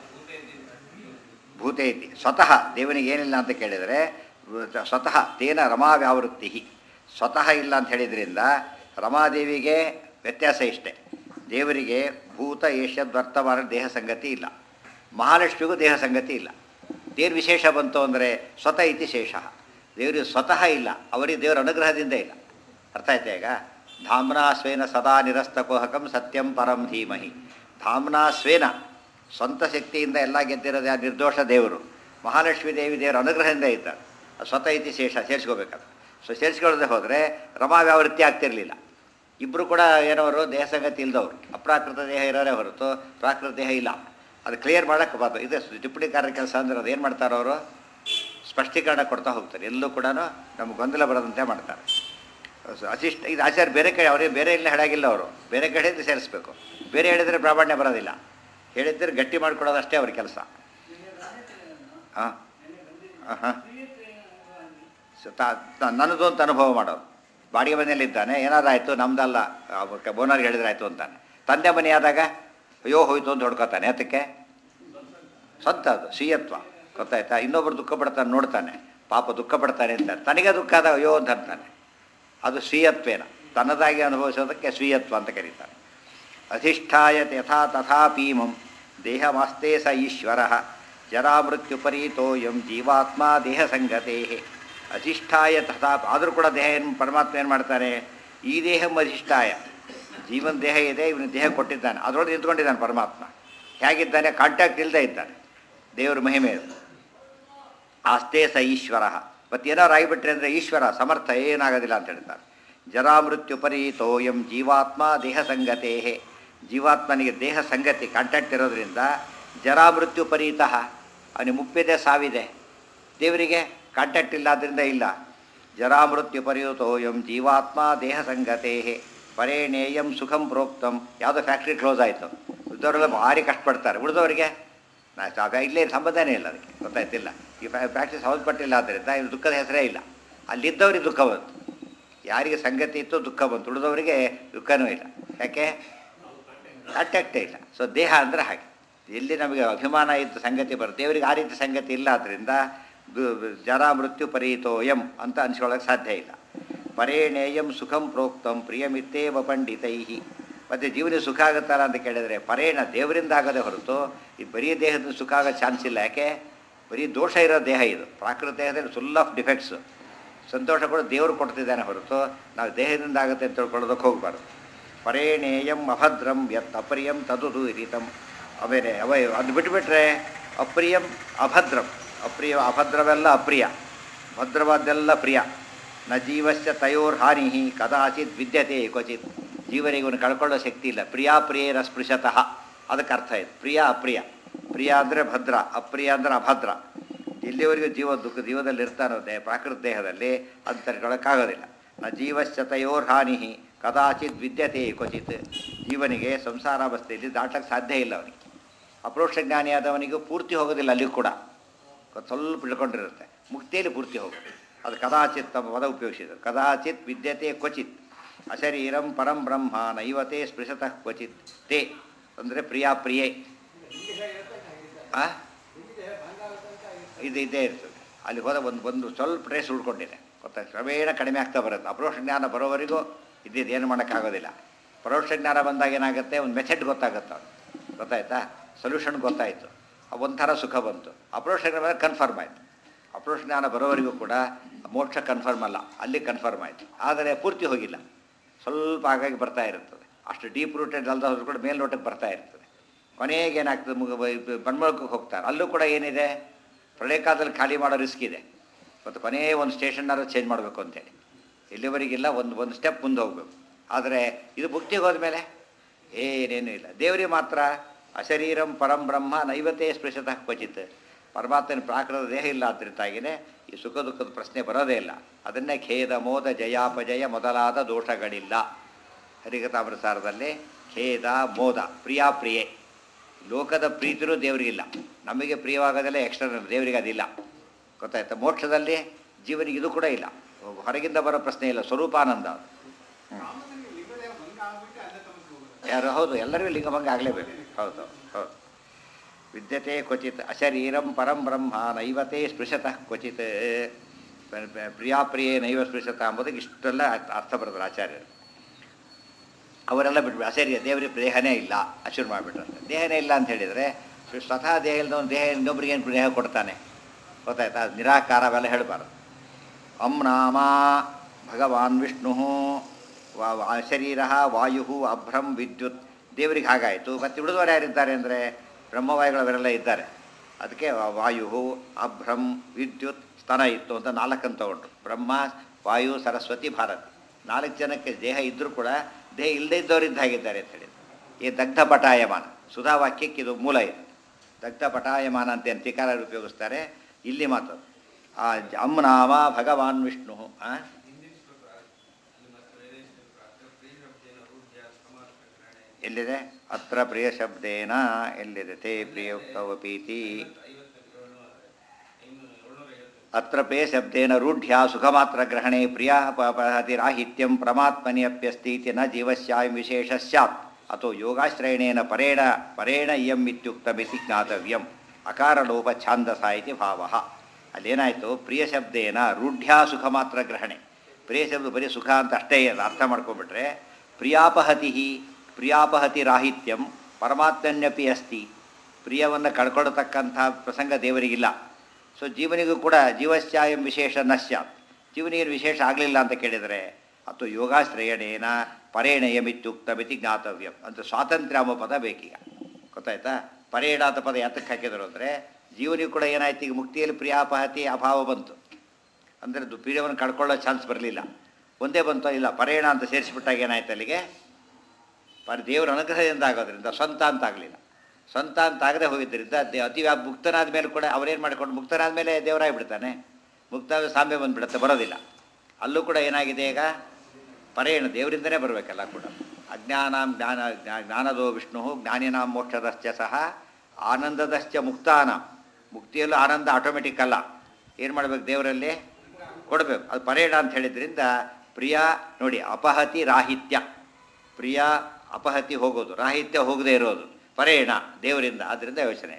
ಭೂತೇತಿ ಸ್ವತಃ ದೇವನಿಗೆ ಏನಿಲ್ಲ ಅಂತ ಕೇಳಿದರೆ ಸ್ವತಃ ತೇನ ರಮಾ ವ್ಯಾವೃತ್ತಿ ಸ್ವತಃ ಇಲ್ಲ ಅಂತ ಹೇಳಿದ್ರಿಂದ ರಮಾದೇವಿಗೆ ವ್ಯತ್ಯಾಸ ಇಷ್ಟೆ ದೇವರಿಗೆ ಭೂತ ಏಷ್ಯದ್ವರ್ತಮಾನ ದೇಹ ಸಂಗತಿ ಇಲ್ಲ ಮಹಾಲಕ್ಷ್ಮಿಗೂ ದೇಹ ಸಂಗತಿ ಇಲ್ಲ ದೇವ್ರ ವಿಶೇಷ ಬಂತು ಅಂದರೆ ಸ್ವತಃ ಇತಿ ಶೇಷ ದೇವರಿಗೆ ಸ್ವತಃ ಇಲ್ಲ ಅವರಿಗೆ ದೇವರ ಅನುಗ್ರಹದಿಂದ ಇಲ್ಲ ಅರ್ಥ ಆಯ್ತಾ ಈಗ ಧಾಮ್ನಾ ಸ್ವೇನ ಸದಾ ನಿರಸ್ತಕೋಹಕಂ ಸತ್ಯಂ ಪರಂ ಧೀಮಹಿ ಧಾಮ್ನಾ ಸ್ವೇನ ಸ್ವಂತ ಶಕ್ತಿಯಿಂದ ಎಲ್ಲ ಗೆದ್ದಿರೋದು ಆ ನಿರ್ದೋಷ ದೇವರು ಮಹಾಲಕ್ಷ್ಮೀ ದೇವಿ ದೇವರ ಅನುಗ್ರಹದಿಂದ ಇದ್ದಾರೆ ಅದು ಸ್ವತಃ ಇತಿ ಶೇಷ ಸೇರಿಸ್ಕೋಬೇಕಾದ್ರೆ ಸೊ ಸೇರಿಸ್ಕೊಳ್ಳದೆ ಹೋದರೆ ರಮಾ ವ್ಯಾವೃತ್ತಿ ಆಗ್ತಿರಲಿಲ್ಲ ಇಬ್ಬರು ಕೂಡ ಏನವರು ದೇಹ ಸಂಗತಿ ಇಲ್ದವರು ಅಪ್ರಾಕೃತ ದೇಹ ಇರೋರೇ ಹೊರತು ಪ್ರಾಕೃತ ದೇಹ ಇಲ್ಲ ಅದು ಕ್ಲಿಯರ್ ಮಾಡೋಕ್ಕೆ ಬಾರ್ದು ಇದು ಟಿಪ್ಪಣಿಕಾರರ ಕೆಲಸ ಅಂದ್ರೆ ಅದು ಏನು ಮಾಡ್ತಾರೆ ಅವರು ಸ್ಪಷ್ಟೀಕರಣ ಕೊಡ್ತಾ ಹೋಗ್ತಾರೆ ಎಲ್ಲೂ ಕೂಡ ನಮ್ಗೆ ಗೊಂದಲ ಬರದಂತೆ ಮಾಡ್ತಾರೆ ಸೊ ಅಸಿಷ್ಟ ಇದು ಆಚಾರ್ಯ ಬೇರೆ ಕಡೆ ಅವರಿಗೆ ಬೇರೆ ಇಲ್ಲ ಹೇಳಾಗಿಲ್ಲ ಅವರು ಬೇರೆ ಕಡೆ ಇದ್ದು ಸೇರಿಸ್ಬೇಕು ಬೇರೆ ಹೇಳಿದರೆ ಪ್ರಾಮಾಣ್ಯ ಬರೋದಿಲ್ಲ ಹೇಳಿದ್ರೆ ಗಟ್ಟಿ ಮಾಡ್ಕೊಡೋದು ಅಷ್ಟೇ ಅವ್ರ ಕೆಲಸ ಹಾಂ ಹಾಂ ಸೊ ತಾ ತಾ- ನನ್ನದು ಅಂತ ಅನುಭವ ಮಾಡೋದು ಬಾಡಿಗೆ ಮನೆಯಲ್ಲಿದ್ದಾನೆ ಏನಾದ್ರು ಆಯಿತು ನಮ್ದಲ್ಲ ಬೋನರ್ಗೆ ಹೇಳಿದ್ರೆ ಆಯಿತು ಅಂತಾನೆ ತಂದೆ ಮನೆ ಆದಾಗ ಅಯ್ಯೋ ಹೋಯ್ತು ಅಂತ ಹೊಡ್ಕೋತಾನೆ ಅದಕ್ಕೆ ಸ್ವಂತ ಅದು ಸ್ವೀಯತ್ವ ಗೊತ್ತಾಯ್ತಾ ಇನ್ನೊಬ್ರು ದುಃಖ ಪಡ್ತಾನೆ ನೋಡ್ತಾನೆ ಪಾಪ ದುಃಖ ಪಡ್ತಾನೆ ಅಂತ ತನಗೆ ದುಃಖ ಆದಾಗ ಅಯ್ಯೋ ಅಂತ ಅಂತಾನೆ ಅದು ಸ್ವೀಯತ್ವೇನ ತನ್ನದಾಗಿ ಅನುಭವಿಸೋದಕ್ಕೆ ಸ್ವೀಯತ್ವ ಅಂತ ಕರೀತಾರೆ ಅಧಿಷ್ಠಾಯ ಯಥಾ ತಥಾ ಪೀಮಂ ದೇಹಮಾಸ್ತೆ ಸ ಈಶ್ವರ ಜರಾಮೃತ್ಯುಪರೀತೋ ಯಂ ಜೀವಾತ್ಮ ದೇಹ ಸಂಗತೆ ಅಧಿಷ್ಠಾಯ ತಥಾ ಆದರೂ ಕೂಡ ದೇಹ ಏನು ಪರಮಾತ್ಮ ಏನು ಮಾಡ್ತಾನೆ ಈ ದೇಹ ಅಧಿಷ್ಠಾಯ ಜೀವನ ದೇಹ ಇದೆ ಇವನು ದೇಹ ಕೊಟ್ಟಿದ್ದಾನೆ ಅದರೊಳಗೆ ನಿಂತ್ಕೊಂಡಿದ್ದಾನೆ ಪರಮಾತ್ಮ ಹೇಗಿದ್ದಾನೆ ಕಾಂಟ್ಯಾಕ್ಟ್ ಇಲ್ಲದೆ ಇದ್ದಾನೆ ದೇವರ ಮಹಿಮೆ ಅದು ಆಸ್ತೆ ಸ ಈಶ್ವರ ಮತ್ತು ಏನಾರು ಆಗಿಬಿಟ್ರೆ ಅಂದರೆ ಈಶ್ವರ ಸಮರ್ಥ ಏನಾಗೋದಿಲ್ಲ ಅಂತ ಹೇಳ್ತಾರೆ ಜರಾಮೃತ್ಯುಪರೀತೋ ಎಂ ಜೀವಾತ್ಮ ದೇಹ ಸಂಗತೆ ಜೀವಾತ್ಮನಿಗೆ ದೇಹ ಸಂಗತಿ ಕಾಂಟ್ಯಾಕ್ಟ್ ಇರೋದ್ರಿಂದ ಜರಾಮೃತ್ಯುಪರೀತಃ ಅವನಿಗೆ ಮುಪ್ಪಿದೆ ಸಾವಿದೆ ದೇವರಿಗೆ ಕಾಂಟ್ಯಾಕ್ಟ್ ಇಲ್ಲ ಆದ್ದರಿಂದ ಇಲ್ಲ ಜರಾಮೃತ್ಯು ಪರಿಯುತೋಯಂ ಜೀವಾತ್ಮ ದೇಹ ಸಂಗತೆ ಪರೇಣೇಯಂ ಸುಖಂ ಪ್ರೋಕ್ತಂ ಯಾವುದೋ ಫ್ಯಾಕ್ಟ್ರಿ ಕ್ಲೋಸ್ ಆಯಿತು ಉಳಿದವರೆಲ್ಲ ಭಾರಿ ಕಷ್ಟಪಡ್ತಾರೆ ಉಳಿದವರಿಗೆ ನಾ ಸಾಕ ಇಲ್ಲೇ ಸಂಬಂಧನೇ ಇಲ್ಲ ಅದಕ್ಕೆ ಗೊತ್ತಾಯ್ತಿಲ್ಲ ಈ ಫ್ಯಾಕ್ಟ್ರಿ ಸಂಬಂಧಪಟ್ಟಿಲ್ಲ ಆದ್ದರಿಂದ ಇದು ದುಃಖದ ಹೆಸರೇ ಇಲ್ಲ ಅಲ್ಲಿದ್ದವರಿಗೆ ದುಃಖ ಬಂತು ಯಾರಿಗೆ ಸಂಗತಿ ಇತ್ತು ದುಃಖ ಬಂತು ಉಳಿದವರಿಗೆ ದುಃಖನೂ ಇಲ್ಲ ಯಾಕೆ ಕಾಂಟ್ಯಾಕ್ಟೇ ಇಲ್ಲ ಸೊ ದೇಹ ಅಂದರೆ ಹಾಗೆ ಎಲ್ಲಿ ನಮಗೆ ಅಭಿಮಾನ ಇದ್ದ ಸಂಗತಿ ಬರುತ್ತೆ ದೇವರಿಗೆ ಆ ರೀತಿ ಸಂಗತಿ ಇಲ್ಲ ಆದ್ದರಿಂದ ಜರ ಮೃತ್ಯು ಪರೀತೋಯಂ ಅಂತ ಅನ್ಸ್ಕೊಳ್ಳೋಕೆ ಸಾಧ್ಯ ಇಲ್ಲ ಪರೇಣೇಯಂ ಸುಖಂ ಪ್ರೋಕ್ತಂ ಪ್ರಿಯಮಿತ್ತೇವ ಪಂಡಿತೈ ಮತ್ತು ಜೀವನ ಸುಖ ಆಗುತ್ತಲ್ಲ ಅಂತ ಕೇಳಿದರೆ ಪರೇಣ ದೇವರಿಂದ ಆಗದೆ ಹೊರತು ಈ ಬರೀ ದೇಹದ ಸುಖ ಆಗೋ ಚಾನ್ಸ್ ಇಲ್ಲ ಯಾಕೆ ಬರೀ ದೋಷ ಇರೋ ದೇಹ ಇದು ಪ್ರಾಕೃತ ದೇಹದಲ್ಲಿ ಫುಲ್ ಆಫ್ ಡಿಫೆಕ್ಟ್ಸು ಸಂತೋಷ ಕೂಡ ದೇವರು ಕೊಡ್ತಿದ್ದಾನೆ ಹೊರತು ನಾವು ದೇಹದಿಂದ ಆಗುತ್ತೆ ಅಂತ ತಿಳ್ಕೊಳ್ಳೋದಕ್ಕೆ ಹೋಗಬಾರ್ದು ಪರೇಣೇಯಂ ಅಭದ್ರಂ ಯತ್ ಅಪ್ರಿಯಂ ತದು ದೂರಿತಂ ಆಮೇಲೆ ಅವ ಅದು ಬಿಟ್ಟುಬಿಟ್ರೆ ಅಪ್ರಿಯಂ ಅಭದ್ರಂ ಅಪ್ರಿಯ ಅಭದ್ರವೆಲ್ಲ ಅಪ್ರಿಯ ಭದ್ರವಾದ್ದೆಲ್ಲ ಪ್ರಿಯ ನ ಜೀವಸ್ಯ ತಯೋರ್ ಹಾನಿ ಕದಾಚಿತ್ ವಿದ್ಯತೆ ಕ್ವಚಿತ್ ಜೀವನಿಗೆ ಇವನು ಕಳ್ಕೊಳ್ಳೋ ಶಕ್ತಿ ಇಲ್ಲ ಪ್ರಿಯಾಪ್ರಿಯರ ಸ್ಪೃಶತಃ ಅದಕ್ಕೆ ಅರ್ಥ ಇದೆ ಪ್ರಿಯ ಅಪ್ರಿಯ ಪ್ರಿಯ ಅಂದರೆ ಭದ್ರ ಅಪ್ರಿಯ ಅಂದರೆ ಅಭದ್ರ ಎಲ್ಲಿವರೆಗೂ ಜೀವ ದುಃಖ ಜೀವದಲ್ಲಿ ಇರ್ತಾನೋ ದೇಹ ಪ್ರಾಕೃತ ದೇಹದಲ್ಲಿ ಅದು ತಡ್ಕೊಳ್ಳೋಕ್ಕಾಗೋದಿಲ್ಲ ನ ಜೀವಶ್ಚತಯೋರ್ ಹಾನಿ ಕದಾಚಿತ್ ವಿದ್ಯತೆ ಕ್ವಚಿತ್ ಜೀವನಿಗೆ ಸಂಸಾರಾವಸ್ಥೆಯಲ್ಲಿ ದಾಟಕ್ಕೆ ಸಾಧ್ಯ ಇಲ್ಲ ಅವನಿಗೆ ಅಪ್ರೋಕ್ಷ ಜ್ಞಾನಿಯಾದವನಿಗೂ ಪೂರ್ತಿ ಹೋಗೋದಿಲ್ಲ ಅಲ್ಲಿಯೂ ಕೂಡ ಸ್ವಲ್ಪ ಇಳ್ಕೊಂಡಿರುತ್ತೆ ಮುಕ್ತಿಯಲ್ಲಿ ಪೂರ್ತಿ ಹೋಗೋದು ಅದು ಕದಾಚಿತ್ ತಮ್ಮ ಪದ ಉಪಯೋಗಿಸಿದರು ಕದಾಚಿತ್ ವಿದ್ಯತೆ ಕ್ವಚಿತ್ ಅಶರೀರಂ ಪರಂ ಬ್ರಹ್ಮ ನೈವತೆ ಸ್ಪೃಶತಃ ಕ್ವಚಿತ್ ತೇ ಅಂದರೆ ಪ್ರಿಯಾ ಪ್ರಿಯೇ ಆ ಇದು ಇದ್ದೇ ಇರ್ತದೆ ಅಲ್ಲಿ ಹೋದ ಒಂದು ಒಂದು ಸ್ವಲ್ಪ ಟ್ರೇಸ್ ಉಳ್ಕೊಂಡಿದೆ ಗೊತ್ತಾಯ್ತು ಕ್ರಮೇಣ ಕಡಿಮೆ ಆಗ್ತಾ ಬರುತ್ತೆ ಅಪರೋಕ್ಷ ಜ್ಞಾನ ಬರೋವರೆಗೂ ಇದ್ದಿದ್ದು ಏನು ಮಾಡೋಕ್ಕಾಗೋದಿಲ್ಲ ಪರೋಕ್ಷ ಜ್ಞಾನ ಬಂದಾಗ ಏನಾಗುತ್ತೆ ಒಂದು ಮೆಥಡ್ ಗೊತ್ತಾಗುತ್ತೆ ಅವ್ನು ಗೊತ್ತಾಯ್ತಾ ಸೊಲ್ಯೂಷನ್ ಗೊತ್ತಾಯಿತು ಒಂಥರ ಸುಖ ಬಂತು ಅಪರೋಕ್ಷ ಜ್ಞಾನ ಕನ್ಫರ್ಮ್ ಆಯಿತು ಅಪರೋಕ್ಷ ಜ್ಞಾನ ಬರೋವರೆಗೂ ಕೂಡ ಮೋಕ್ಷ ಕನ್ಫರ್ಮ್ ಅಲ್ಲ ಅಲ್ಲಿ ಕನ್ಫರ್ಮ್ ಆಯಿತು ಆದರೆ ಪೂರ್ತಿ ಹೋಗಿಲ್ಲ ಸ್ವಲ್ಪ ಹಾಗಾಗಿ ಬರ್ತಾ ಇರುತ್ತದೆ ಅಷ್ಟು ಡೀಪ್ ರೂಟೆಡ್ ಅಲ್ದ ಹೋದ್ರೂ ಕೂಡ ಮೇಲ್ನೋಟಕ್ಕೆ ಬರ್ತಾ ಇರ್ತದೆ ಕೊನೆಗೆ ಏನಾಗ್ತದೆ ಮುಗ ಬಣ್ಮಳಕ್ಕೆ ಹೋಗ್ತಾರೆ ಅಲ್ಲೂ ಕೂಡ ಏನಿದೆ ಪ್ರಳಯ ಕಾಲದಲ್ಲಿ ಖಾಲಿ ಮಾಡೋ ರಿಸ್ಕ್ ಇದೆ ಮತ್ತು ಕೊನೆ ಒಂದು ಸ್ಟೇಷನ್ನಾರು ಚೇಂಜ್ ಮಾಡಬೇಕು ಅಂತೇಳಿ ಎಲ್ಲಿವರೆಗಿಲ್ಲ ಒಂದು ಒಂದು ಸ್ಟೆಪ್ ಮುಂದೆ ಹೋಗಬೇಕು ಆದರೆ ಇದು ಮುಕ್ತಿಗೆ ಹೋದ್ಮೇಲೆ ಏನೇನೂ ಇಲ್ಲ ದೇವರಿಗೆ ಮಾತ್ರ ಅಶರೀರಂ ಪರಂ ಬ್ರಹ್ಮ ನೈವತೆ ಸ್ಪೃಶತಃ ಕ್ವಚಿತ್ ಪರಮಾತ್ಮನ ಪ್ರಾಕೃತ ದೇಹ ಇಲ್ಲ ಆದ್ದರಿಂದಾಗಿಯೇ ಈ ಸುಖ ದುಃಖದ ಪ್ರಶ್ನೆ ಬರೋದೇ ಇಲ್ಲ ಅದನ್ನೇ ಖೇದ ಮೋದ ಜಯಾಪಜಯ ಮೊದಲಾದ ದೋಷಗಳಿಲ್ಲ ಹರಿಕಥಾಮೃತಸಾರದಲ್ಲಿ ಖೇದ ಮೋದ ಪ್ರಿಯಾಪ್ರಿಯೆ ಲೋಕದ ಪ್ರೀತಿನೂ ದೇವರಿಗಿಲ್ಲ ನಮಗೆ ಪ್ರಿಯವಾಗೋದೆಲ್ಲ ಎಕ್ಸ್ಟರ್ನಲ್ ದೇವರಿಗೆ ಅದಿಲ್ಲ ಗೊತ್ತಾಯ್ತಾ ಮೋಕ್ಷದಲ್ಲಿ ಜೀವನಿಗೆ ಇದು ಕೂಡ ಇಲ್ಲ ಹೊರಗಿಂದ ಬರೋ ಪ್ರಶ್ನೆ ಇಲ್ಲ ಸ್ವರೂಪಾನಂದ ಅದು ಯಾರು ಹೌದು ಎಲ್ಲರಿಗೂ ಲಿಂಗಭಂಗ ಆಗಲೇಬೇಕು ಹೌದು ಹೌದು ವಿದ್ಯತೆ ಕ್ವಚಿತ್ ಅಶರೀರಂ ಪರಂ ಬ್ರಹ್ಮ ನೈವತೆ ಸ್ಪೃಶತಃ ಕ್ವಚಿತ್ ಪ್ರಿಯಾಪ್ರಿಯೇ ನೈವ ಸ್ಪೃಶತ ಅಂಬುದಕ್ಕೆ ಇಷ್ಟೆಲ್ಲ ಅರ್ಥ ಬರೆದ್ರು ಆಚಾರ್ಯರು ಅವರೆಲ್ಲ ಬಿಟ್ಬಿಟ್ಟು ಅಶರೀರ ದೇವರಿಗೆ ದೇಹನೇ ಇಲ್ಲ ಅಶುರು ಮಾಡಿಬಿಟ್ರಂತೆ ದೇಹನೇ ಇಲ್ಲ ಅಂತ ಹೇಳಿದರೆ ಸ್ವತಃ ದೇಹ ಇಲ್ಲದವನು ದೇಹ ಇನ್ನೊಬ್ರಿಗೆ ಏನು ದೇಹ ಕೊಡ್ತಾನೆ ಗೊತ್ತಾಯ್ತಾ ಅದು ನಿರಾಕಾರ ಅವೆಲ್ಲ ಹೇಳಬಾರ್ದು ಅಂ ನಾಮ ಭಗವಾನ್ ವಿಷ್ಣು ಶರೀರ ವಾಯು ಅಭ್ರಂ ವಿದ್ಯುತ್ ದೇವರಿಗೆ ಹಾಗಾಯಿತು ಮತ್ತು ಉಳಿದವರು ಯಾರಿದ್ದಾರೆ ಅಂದರೆ ಬ್ರಹ್ಮವಾಯುಗಳವರೆಲ್ಲ ಇದ್ದಾರೆ ಅದಕ್ಕೆ ವಾಯು ಅಭ್ರಂ ವಿದ್ಯುತ್ ಸ್ತನ ಇತ್ತು ಅಂತ ನಾಲ್ಕನ್ನು ತಗೊಂಡ್ರು ಬ್ರಹ್ಮ ವಾಯು ಸರಸ್ವತಿ ಭಾರತಿ ನಾಲ್ಕು ಜನಕ್ಕೆ ದೇಹ ಇದ್ದರೂ ಕೂಡ ದೇಹ ಇಲ್ಲದೇ ಇದ್ದವರು ಇದ್ದ ಹಾಗಿದ್ದಾರೆ ಅಂತ ಹೇಳಿದ್ರು ಈ ದಗ್ಧ ಪಟಾಯಮಾನ ಸುಧಾ ವಾಕ್ಯಕ್ಕೆ ಇದು ಮೂಲ ಇದೆ ದಗ್ಧ ಪಟಾಯಮಾನ ಅಂತ ಏನು ಟೀಕಾರ ಉಪಯೋಗಿಸ್ತಾರೆ ಇಲ್ಲಿ ಮಾತು ಆ ಅಮ್ನಾಮ ಭಗವಾನ್ ವಿಷ್ಣು ಆ? ಎಲ್ಲಿದೆ ಅತ್ರ ಪ್ರಿಯ ಶಬ್ದೇನ ಎಲ್ಲಿದೆ ತೇ ಪ್ರಿಯೋಕ್ತವಪೀತಿ ಅತ್ರ ಪ್ರಿಯ ಶಬ್ದೇನ ರೂಢ್ಯ ಸುಖಮಾತ್ರ ಗ್ರಹಣೆ ಪ್ರಿಯ ಪತಿರಾಹಿತ್ಯಂ ಪ್ರಮಾತ್ಮನಿ ಅಪ್ಯಸ್ತೀತಿ ನ ಜೀವಸ್ಯಾಂ ವಿಶೇಷ ಸ್ಯಾತ್ ಅಥೋ ಯೋಗಾಶ್ರಯಣೇನ ಪರೇಣ ಪರೇಣ ಇಯಂ ಇತ್ಯುಕ್ತಮಿತಿ ಜ್ಞಾತವ್ಯಂ ಅಕಾರಲೋಪ ಛಾಂದಸ ಇತಿ ಭಾವ ಅಲ್ಲೇನಾಯಿತು ಪ್ರಿಯ ಶಬ್ದೇನ ರೂಢ್ಯ ಸುಖ ಮಾತ್ರ ಗ್ರಹಣೆ ಪ್ರಿಯ ಶಬ್ದ ಬರೀ ಸುಖ ಅಂತ ಅಷ್ಟೇ ಅದು ಅರ್ಥ ಮಾಡ್ಕೊಂಡ್ಬಿಟ್ರೆ ಪ್ರಿಯಾಪಹತಿ ಪ್ರಿಯಾಪಹತಿ ರಾಹಿತ್ಯಂ ಪರಮಾತ್ಮನ್ಯಪಿ ಅಸ್ತಿ ಪ್ರಿಯವನ್ನು ಕಳ್ಕೊಳ್ತಕ್ಕಂಥ ಪ್ರಸಂಗ ದೇವರಿಗಿಲ್ಲ ಸೊ ಜೀವನಿಗೂ ಕೂಡ ಜೀವಶ್ಚಾಯಂ ವಿಶೇಷ ನಶ್ಯಾತ್ ಜೀವನಿಗೆ ವಿಶೇಷ ಆಗಲಿಲ್ಲ ಅಂತ ಕೇಳಿದರೆ ಅಥವಾ ಯೋಗಾಶ್ರಯಣೇನ ಪರೇಣಯಮಿತ್ಯುಕ್ತಮಿತಿ ಜ್ಞಾತವ್ಯಂ ಅಂತ ಸ್ವಾತಂತ್ರ್ಯ ಎಂಬ ಪದ ಬೇಕೀಗ ಗೊತ್ತಾಯ್ತಾ ಪರೇಣ ಅಂತ ಪದ ಯಾತಕ್ಕೆ ಹಾಕಿದರು ಅಂದರೆ ಜೀವನಿಗೆ ಕೂಡ ಏನಾಯ್ತು ಈಗ ಮುಕ್ತಿಯಲ್ಲಿ ಪ್ರಿಯಾಪಹತಿ ಅಭಾವ ಬಂತು ಅಂದರೆ ದು ಪ್ರಿಯವನ್ನು ಕಳ್ಕೊಳ್ಳೋ ಚಾನ್ಸ್ ಬರಲಿಲ್ಲ ಒಂದೇ ಬಂತು ಇಲ್ಲ ಪರೇಣ ಅಂತ ಸೇರಿಸಿಬಿಟ್ಟಾಗ ಏನಾಯ್ತು ಅಲ್ಲಿಗೆ ಪರ ದೇವರ ಅನುಗ್ರಹದಿಂದ ಆಗೋದ್ರಿಂದ ಸ್ವಂತ ಅಂತ ಆಗಲಿಲ್ಲ ಸ್ವಂತ ಅಂತ ಆಗದೆ ಹೋಗಿದ್ದರಿಂದ ದೇ ಅತಿ ವ್ಯಾಪ್ ಮುಕ್ತನಾದ ಮೇಲೆ ಕೂಡ ಅವರೇನು ಮಾಡಿಕೊಂಡು ಮುಕ್ತನಾದ ಮೇಲೆ ದೇವರಾಗಿ ಬಿಡ್ತಾನೆ ಮುಕ್ತಾದ ಸಾಮ್ಯ ಬಂದುಬಿಡುತ್ತೆ ಬರೋದಿಲ್ಲ ಅಲ್ಲೂ ಕೂಡ ಏನಾಗಿದೆ ಈಗ ಪರೇಣ ದೇವರಿಂದನೇ ಬರಬೇಕಲ್ಲ ಕೂಡ ಅಜ್ಞಾನಾಂ ಜ್ಞಾನ ಜ್ಞಾ- ಜ್ಞಾನದೋ ವಿಷ್ಣು ಜ್ಞಾನಿನಾಂ ಮೋಕ್ಷದಶ್ಚ ಸಹ ಆನಂದದಶ್ಚ ಮುಕ್ತಾನ ಮುಕ್ತಿಯಲ್ಲೂ ಆನಂದ ಆಟೋಮೆಟಿಕ್ ಅಲ್ಲ ಏನು ಮಾಡಬೇಕು ದೇವರಲ್ಲಿ ಕೊಡಬೇಕು ಅದು ಪರೇಣ ಅಂತ ಹೇಳಿದ್ರಿಂದ ಪ್ರಿಯ ನೋಡಿ ಅಪಹತಿ ರಾಹಿತ್ಯ ಪ್ರಿಯ ಅಪಹತಿ ಹೋಗೋದು ರಾಹಿತ್ಯ ಹೋಗದೇ ಇರೋದು ಪರೇಣ ದೇವರಿಂದ ಆದ್ದರಿಂದ ಯೋಚನೆ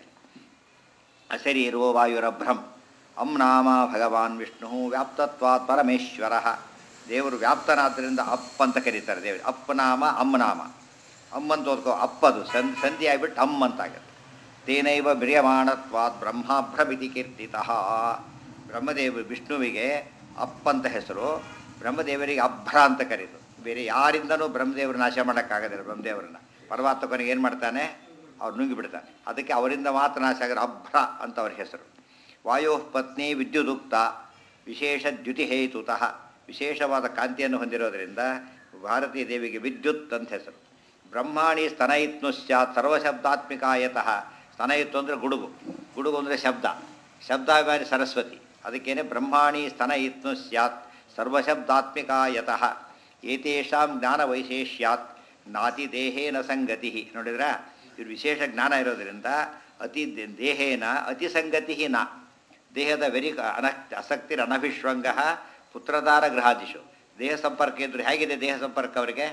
ಅಶರೀರೋ ವಾಯುರಭ್ರಂ ಅಂ ನಾಮ ಭಗವಾನ್ ವಿಷ್ಣು ವ್ಯಾಪ್ತತ್ವಾತ್ ಪರಮೇಶ್ವರ ದೇವರು ವ್ಯಾಪ್ತನಾದ್ದರಿಂದ ಅಪ್ ಅಂತ ಕರೀತಾರೆ ದೇವರು ಅಪ್ ನಾಮ ಅಮ್ ನಾಮ ಅಮ್ ಅಂತ ಓದ್ಕೋ ಅಪ್ಪದು ಸಂ ಸಂಧಿ ಆಗಿಬಿಟ್ಟು ಅಮ್ ಅಂತಾಗುತ್ತೆ ತೇನೈವ ಬಿರ್ಯಮಾಣತ್ವಾತ್ ಬ್ರಹ್ಮಾಭ್ರಮಿತಿ ಕೀರ್ತಿತಃ ಬ್ರಹ್ಮದೇವ ವಿಷ್ಣುವಿಗೆ ಅಪ್ ಅಂತ ಹೆಸರು ಬ್ರಹ್ಮದೇವರಿಗೆ ಅಭ್ರ ಅಂತ ಕರೀತು ಬೇರೆ ಯಾರಿಂದನೂ ಬ್ರಹ್ಮದೇವರು ನಾಶ ಮಾಡೋಕ್ಕಾಗೋದಿಲ್ಲ ಬ್ರಹ್ಮದೇವರನ್ನ ಪರಮಾತ್ಮ ಕೊನೆಗೆ ಏನು ಮಾಡ್ತಾನೆ ಅವ್ರು ನುಂಗಿಬಿಡ್ತಾನೆ ಅದಕ್ಕೆ ಅವರಿಂದ ಮಾತ್ರ ನಾಶ ಆಗೋದು ಅಭ್ರ ಅಂತ ಅವ್ರ ಹೆಸರು ವಾಯೋ ಪತ್ನಿ ವಿದ್ಯುದುಕ್ತ ವಿಶೇಷ ದ್ಯುತಿಹೇತುತಃ ವಿಶೇಷವಾದ ಕಾಂತಿಯನ್ನು ಹೊಂದಿರೋದರಿಂದ ಭಾರತೀಯ ದೇವಿಗೆ ವಿದ್ಯುತ್ ಅಂತ ಹೆಸರು ಬ್ರಹ್ಮಾಣಿ ಸ್ತನಯಿತ್ನು ಸ್ಯಾತ್ ಸರ್ವಶಬ್ದಾತ್ಮಿಕಾಯತಃ ಸ್ತನಯಿತ್ತು ಅಂದರೆ ಗುಡುಗು ಗುಡುಗು ಅಂದರೆ ಶಬ್ದ ಶಬ್ದಾಭಿಮಾನಿ ಸರಸ್ವತಿ ಅದಕ್ಕೇನೆ ಬ್ರಹ್ಮಾಣಿ ಸ್ತನಯಿತ್ನು ಸ್ಯಾತ್ ಸರ್ವಶಬ್ದಾತ್ಮಿಕಾಯತಃ ಏತೇಷಾಂ ಜ್ಞಾನವೈಶೇಷ್ಯಾತ್ ನಾತಿ ದೇಹೇನ ಸಂಗತಿ ನೋಡಿದ್ರ ಇವ್ರು ವಿಶೇಷ ಜ್ಞಾನ ಇರೋದರಿಂದ ಅತಿ ದೇ- ದೇಹೇನ ಅತಿ ಸಂಗತಿ ನ ದೇಹದ ವೆರಿ ಅನ ಆಸಕ್ತಿರ ಅನಭಿಶ್ವಂಗ ಪುತ್ರದಾರ ಗೃಹಾದಿಶು ದೇಹ ಸಂಪರ್ಕ ಇದ್ರೆ ಹೇಗಿದೆ ದೇಹ ಸಂಪರ್ಕ ಅವರಿಗೆ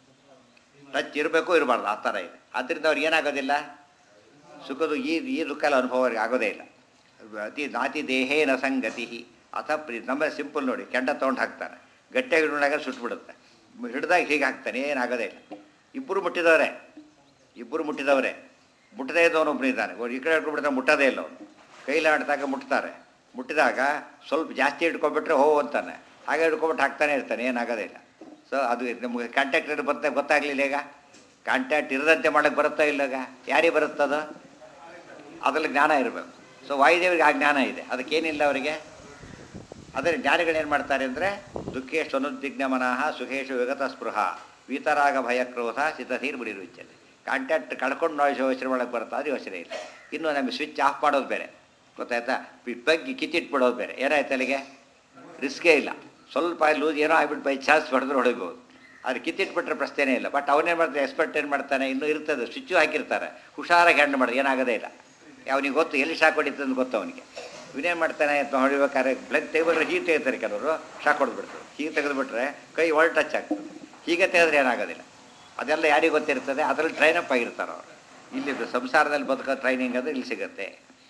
ಟಚ್ ಇರಬೇಕು ಇರಬಾರ್ದು ಆ ಥರ ಇದೆ ಆದ್ದರಿಂದ ಅವ್ರಿಗೆ ಏನಾಗೋದಿಲ್ಲ ಸುಖದ ಈ ಈ ದುಃಖ ಎಲ್ಲ ಅನುಭವ ಅವ್ರಿಗೆ ಆಗೋದೇ ಇಲ್ಲ ಅತಿ ನಾತಿ ದೇಹೇನ ಸಂಗತಿ ಅಥ ಪ್ರಿ ನಮ್ಮ ಸಿಂಪಲ್ ನೋಡಿ ಕೆಂಡ ತೊಗೊಂಡು ಹಾಕ್ತಾನೆ ಗಟ್ಟಿಯಾಗಿ ಹಿಡಿದಾಗ ಸುಟ್ಬಿಡುತ್ತೆ ಹಿಡಿದಾಗ ಹೀಗೆ ಹಾಕ್ತಾನೆ ಏನಾಗೋದೇ ಇಲ್ಲ ಇಬ್ಬರು ಮುಟ್ಟಿದವರೇ ಇಬ್ಬರು ಮುಟ್ಟಿದವರೇ ಮುಟ್ಟದೇ ಇದ್ದವನು ಒಬ್ಬನು ಇದ್ದಾನೆ ಅವ್ರು ಈ ಕಡೆ ಹಿಡ್ಕೊಂಡ್ಬಿಡ್ತಾನೆ ಮುಟ್ಟೋದೇ ಇಲ್ಲ ಅವನು ಕೈಲಿ ಆಡಿದಾಗ ಮುಟ್ತಾರೆ ಮುಟ್ಟಿದಾಗ ಸ್ವಲ್ಪ ಜಾಸ್ತಿ ಹಿಡ್ಕೊಂಡ್ಬಿಟ್ರೆ ಹೋ ಅಂತಾನೆ ಹಾಗೆ ಹಿಡ್ಕೊಂಬಿಟ್ಟು ಹಾಕ್ತಾನೆ ಇರ್ತಾನೆ ಏನಾಗೋದೇ ಇಲ್ಲ ಸೊ ಅದು ನಮಗೆ ಕಾಂಟ್ಯಾಕ್ಟ್ ಬರ್ತಾ ಗೊತ್ತಾಗಲಿಲ್ಲ ಈಗ ಕಾಂಟ್ಯಾಕ್ಟ್ ಇರದಂತೆ ಮಾಡೋಕ್ಕೆ ಬರುತ್ತಾ ಇಲ್ಲ ಈಗ ಯಾರಿಗೆ ಬರುತ್ತದು ಅದ್ರಲ್ಲಿ ಜ್ಞಾನ ಇರಬೇಕು ಸೊ ವಾಯುದೇವರಿಗೆ ಆ ಜ್ಞಾನ ಇದೆ ಅದಕ್ಕೇನಿಲ್ಲ ಅವರಿಗೆ ಅದರ ಜ್ಞಾನಿಗಳೇನು ಮಾಡ್ತಾರೆ ಅಂದರೆ ದುಃಖೇಶು ಅನುದ್ವಿಗ್ನ ಮನಃ ಸುಖೇಶು ವಿಗತ ಸ್ಪೃಹ ವೀತರಾಗ ಭಯ ಕ್ರೋಧ ಸಿದ್ಧತೀರ್ ಬಿಡಿರುಚ್ಚಲ್ಲಿ ಕಾಂಟ್ಯಾಕ್ಟ್ ಕಳ್ಕೊಂಡು ನಾವು ಯೋಚನೆ ಮಾಡೋಕ್ಕೆ ಬರುತ್ತೆ ಅದು ಯೋಚನೆ ಇಲ್ಲ ಇನ್ನು ನಮಗೆ ಸ್ವಿಚ್ ಆಫ್ ಮಾಡೋದು ಬೇರೆ ಗೊತ್ತಾಯ್ತಾ ಪಿ- ಬಗ್ಗಿ ಕಿತ್ತಿಟ್ಬಿಡೋದು ಬೇರೆ ಏನಾಯ್ತು ಅಲ್ಲಿಗೆ ರಿಸ್ಕೇ ಇಲ್ಲ ಸ್ವಲ್ಪ ಲೂಸ್ ಏನೋ ಆಗ್ಬಿಟ್ಟು ಬೈ ಚಾನ್ಸ್ ಹೊಡೆದ್ರೆ ಹೊಡಿಬೋದು ಅದು ಕಿತ್ತಿಟ್ಬಿಟ್ರೆ ಪ್ರಶ್ನೆನೇ ಇಲ್ಲ ಬಟ್ ಅವನೇನು ಮಾಡ್ತಾನೆ ಎಕ್ಸ್ಪರ್ಟ್ ಏನು ಮಾಡ್ತಾನೆ ಇನ್ನೂ ಇರ್ತದೆ ಸ್ವಿಚ್ಚು ಹಾಕಿರ್ತಾರೆ ಹುಷಾರಾಗಿ ಹ್ಯಾಂಡ್ ಮಾಡೋದು ಏನಾಗೋದೇ ಇಲ್ಲ ಅವನಿಗೆ ಗೊತ್ತು ಎಲ್ಲಿ ಶಾಕ್ ಹೊಡಿತದೆ ಅಂತ ಗೊತ್ತು ಅವನಿಗೆ ಇವನೇನು ಮಾಡ್ತಾನೆ ಅಂತ ಹೊಡಿಬೇಕಾದ್ರೆ ಬ್ಲಡ್ ತೆಗೆದ್ರೆ ಹೀಗೆ ತೆಗಿತಾರೆ ಕೆಲವರು ಶಾಕ್ ಹೊಡೆದ್ಬಿಡ್ತಾರೆ ಹೀಗೆ ತೆಗೆದುಬಿಟ್ರೆ ಕೈ ಒಳ್ ಟಚ್ ಆಗ್ತದೆ ಹೀಗೆ ತೆಗೆದ್ರೆ ಏನಾಗೋದಿಲ್ಲ ಅದೆಲ್ಲ ಯಾರಿಗೆ ಗೊತ್ತಿರ್ತದೆ ಅದರಲ್ಲಿ ಟ್ರೈನಪ್ ಆಗಿರ್ತಾರೆ ಅವರು ಇಲ್ಲಿ ಸಂಸಾರದಲ್ಲಿ ಬದುಕೋ ಟ್ರೈನಿಂಗ್ ಅದು ಇಲ್ಲಿ ಸಿಗುತ್ತೆ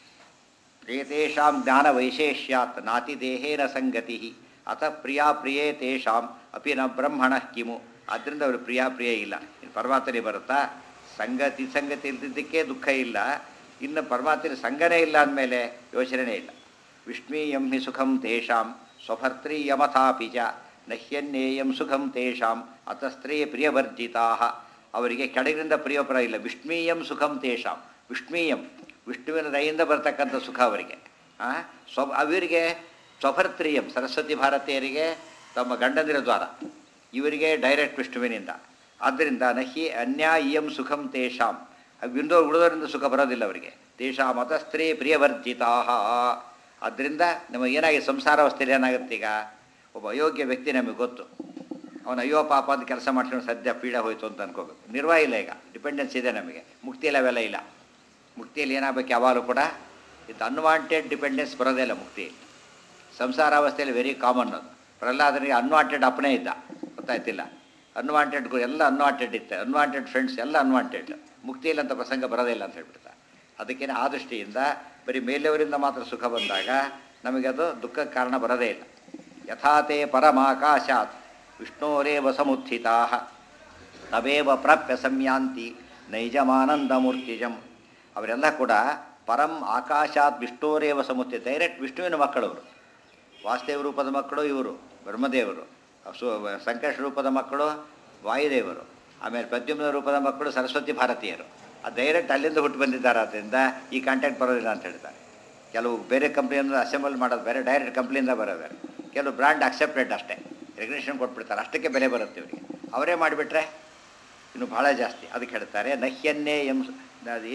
ಏತೇಷಾಂ ಜ್ಞಾನ ವೈಶೇಷ್ಯಾತ್ ನಾತಿ ದೇಹೇನ ಸಂಗತಿ ಅಥ ಪ್ರಿಯಾ ಪ್ರಿಯೇ ತೇಷಾಂ ಅಪಿ ನ ಬ್ರಹ್ಮಣ ಕಿಮು ಆದ್ದರಿಂದ ಅವರು ಪ್ರಿಯಾ ಪ್ರಿಯ ಇಲ್ಲ ಇನ್ನು ಪರಮಾತ್ಮನೇ ಬರುತ್ತಾ ಸಂಗತಿ ಸಂಗತಿ ಇಲ್ದಿದ್ದಕ್ಕೆ ದುಃಖ ಇಲ್ಲ ಇನ್ನು ಪರಮಾತ್ಮನ ಸಂಗನೇ ಇಲ್ಲ ಅಂದಮೇಲೆ ಯೋಚನೆನೇ ಇಲ್ಲ ವಿಷ್ಣೀಯಂ ಹಿ ಸುಖಂ ತೇಷಾಂ ಸ್ವಭರ್ತೃಯಮಥಾಪಿ ಚ ನಹ್ಯನ್ನೇಯಂ ಸುಖಂ ತೇಷಾಂ ಅತಸ್ತ್ರೇ ಪ್ರಿಯವರ್ಜಿತಾ ಅವರಿಗೆ ಕೆಳಗಿನಿಂದ ಪ್ರಿಯಪರ ಇಲ್ಲ ವಿಷ್ಣೀಯಂ ಸುಖಂ ತೇಷಾಂ ವಿಷ್ಣೀಯಂ ವಿಷ್ಣುವಿನ ದಯಿಂದ ಬರ್ತಕ್ಕಂಥ ಸುಖ ಅವರಿಗೆ ಆ, ಸ್ವ ಅವರಿಗೆ ಸ್ವಭರ್ತೃಯಂ ಸರಸ್ವತಿ ಭಾರತೀಯರಿಗೆ ತಮ್ಮ ಗಂಡಂದಿರ ದ್ವಾರ ಇವರಿಗೆ ಡೈರೆಕ್ಟ್ ವಿಷ್ಣುವಿನಿಂದ ಆದ್ದರಿಂದ ನಹಿ ಅನ್ಯಾ ಇಯಂ ಸುಖಂ ತೇಷಾಂ ವಿಂದೋ ಉಳಿದವರಿಂದ ಸುಖ ಬರೋದಿಲ್ಲ ಅವರಿಗೆ ತೇಷಾಂ ಮತಸ್ತ್ರೇ ಪ್ರಿಯವರ್ಜಿತಾ ಆದ್ದರಿಂದ ನಮಗೆ ಏನಾಗಿ ಸಂಸಾರಾವಸ್ಥೆಯಲ್ಲಿ ಏನಾಗುತ್ತೆ ಈಗ ಒಬ್ಬ ಅಯೋಗ್ಯ ವ್ಯಕ್ತಿ ನಮಗೆ ಗೊತ್ತು ಅವನು ಅಯ್ಯೋ ಪಾಪ ಅಂತ ಕೆಲಸ ಮಾಡ್ಕೊಂಡು ಸದ್ಯ ಪೀಡ ಹೋಯ್ತು ಅಂತ ಅನ್ಕೋಬೇಕು ನಿರ್ವಾಹ ಇಲ್ಲ ಈಗ ಡಿಪೆಂಡೆನ್ಸ್ ಇದೆ ನಮಗೆ ಮುಕ್ತಿಯಲ್ಲಿ ಅವೆಲ್ಲ ಇಲ್ಲ ಮುಕ್ತಿಯಲ್ಲಿ ಏನಾಗಬೇಕು ಯಾವಾಗಲೂ ಕೂಡ ಇದು ಅನ್ವಾಂಟೆಡ್ ಡಿಪೆಂಡೆನ್ಸ್ ಬರೋದೇ ಇಲ್ಲ ಮುಕ್ತಿಯಲ್ಲಿ ಸಂಸಾರಾವಸ್ಥೆಯಲ್ಲಿ ವೆರಿ ಕಾಮನ್ ಅದು ಪ್ರಹ್ಲಾದನಿಗೆ ಅನ್ವಾಂಟೆಡ್ ಅಪ್ಪನೇ ಇದ್ದ ಗೊತ್ತಾಯ್ತಿಲ್ಲ ಅನ್ವಾಂಟೆಡ್ ಎಲ್ಲ ಅನ್ವಾಂಟೆಡ್ ಇತ್ತು ಅನ್ವಾಂಟೆಡ್ ಫ್ರೆಂಡ್ಸ್ ಎಲ್ಲ ಅನ್ವಾಂಟೆಡ್ ಮುಕ್ತಿಯಲ್ಲಿ ಅಂತ ಪ್ರಸಂಗ ಬರೋದೇ ಇಲ್ಲ ಅಂತ ಹೇಳ್ಬಿಡ್ತಾರೆ ಅದಕ್ಕೇನೆ ಆ ದೃಷ್ಟಿಯಿಂದ ಬರೀ ಮೇಲೆಯವರಿಂದ ಮಾತ್ರ ಸುಖ ಬಂದಾಗ ನಮಗೆ ಅದು ದುಃಖಕ್ಕೆ ಕಾರಣ ಬರೋದೇ ಇಲ್ಲ ಯಥಾತೆ ಪರಮಾಕಾಶಾತ್ ವಿಷ್ಣೋರೇವ ಸಮುತ್ಥಿತಾ ತವೇವ ಪ್ರಾಪ್ಯ ಸಂಯಾಂತಿ ನೈಜಮಾನಂದಮೂರ್ತಿಜಂ ಅವರೆಲ್ಲ ಕೂಡ ಪರಂ ಆಕಾಶಾತ್ ವಿಷ್ಣೋರೇವ ಸಮುತ್ಥಿ ಡೈರೆಕ್ಟ್ ವಿಷ್ಣುವಿನ ಮಕ್ಕಳವರು ವಾಸುದೇವ ರೂಪದ ಮಕ್ಕಳು ಇವರು ಬ್ರಹ್ಮದೇವರು ಸು ಸಂಕಷ್ಟ ರೂಪದ ಮಕ್ಕಳು ವಾಯುದೇವರು ಆಮೇಲೆ ಪ್ರದ್ಯುಮ್ನ ರೂಪದ ಮಕ್ಕಳು ಸರಸ್ವತಿ ಭಾರತೀಯರು ಆ ಡೈರೆಕ್ಟ್ ಅಲ್ಲಿಂದ ಹುಟ್ಟು ಬಂದಿದ್ದಾರೆ ಆದ್ದರಿಂದ ಈ ಕಾಂಟ್ಯಾಕ್ಟ್ ಬರೋದಿಲ್ಲ ಅಂತ ಹೇಳ್ತಾರೆ ಕೆಲವು ಬೇರೆ ಕಂಪ್ನಿಯಿಂದ ಅಸೆಂಬಲ್ ಮಾಡೋದು ಬೇರೆ ಡೈರೆಕ್ಟ್ ಕಂಪ್ನಿಯಿಂದ ಬರೋದು ಬೇರೆ ಕೆಲವು ಬ್ರ್ಯಾಂಡ್ ಅಕ್ಸೆಪ್ಟೆಡ್ ಅಷ್ಟೇ ರೆಗ್ಯುಲೇಷನ್ ಕೊಟ್ಬಿಡ್ತಾರೆ ಅಷ್ಟಕ್ಕೆ ಬೆಲೆ ಬರುತ್ತೆ ಇವರಿಗೆ ಅವರೇ ಮಾಡಿಬಿಟ್ರೆ ಇನ್ನು ಭಾಳ ಜಾಸ್ತಿ ಅದಕ್ಕೆ ಹೇಳ್ತಾರೆ ನಹ್ಯನ್ನೇ ಎಂ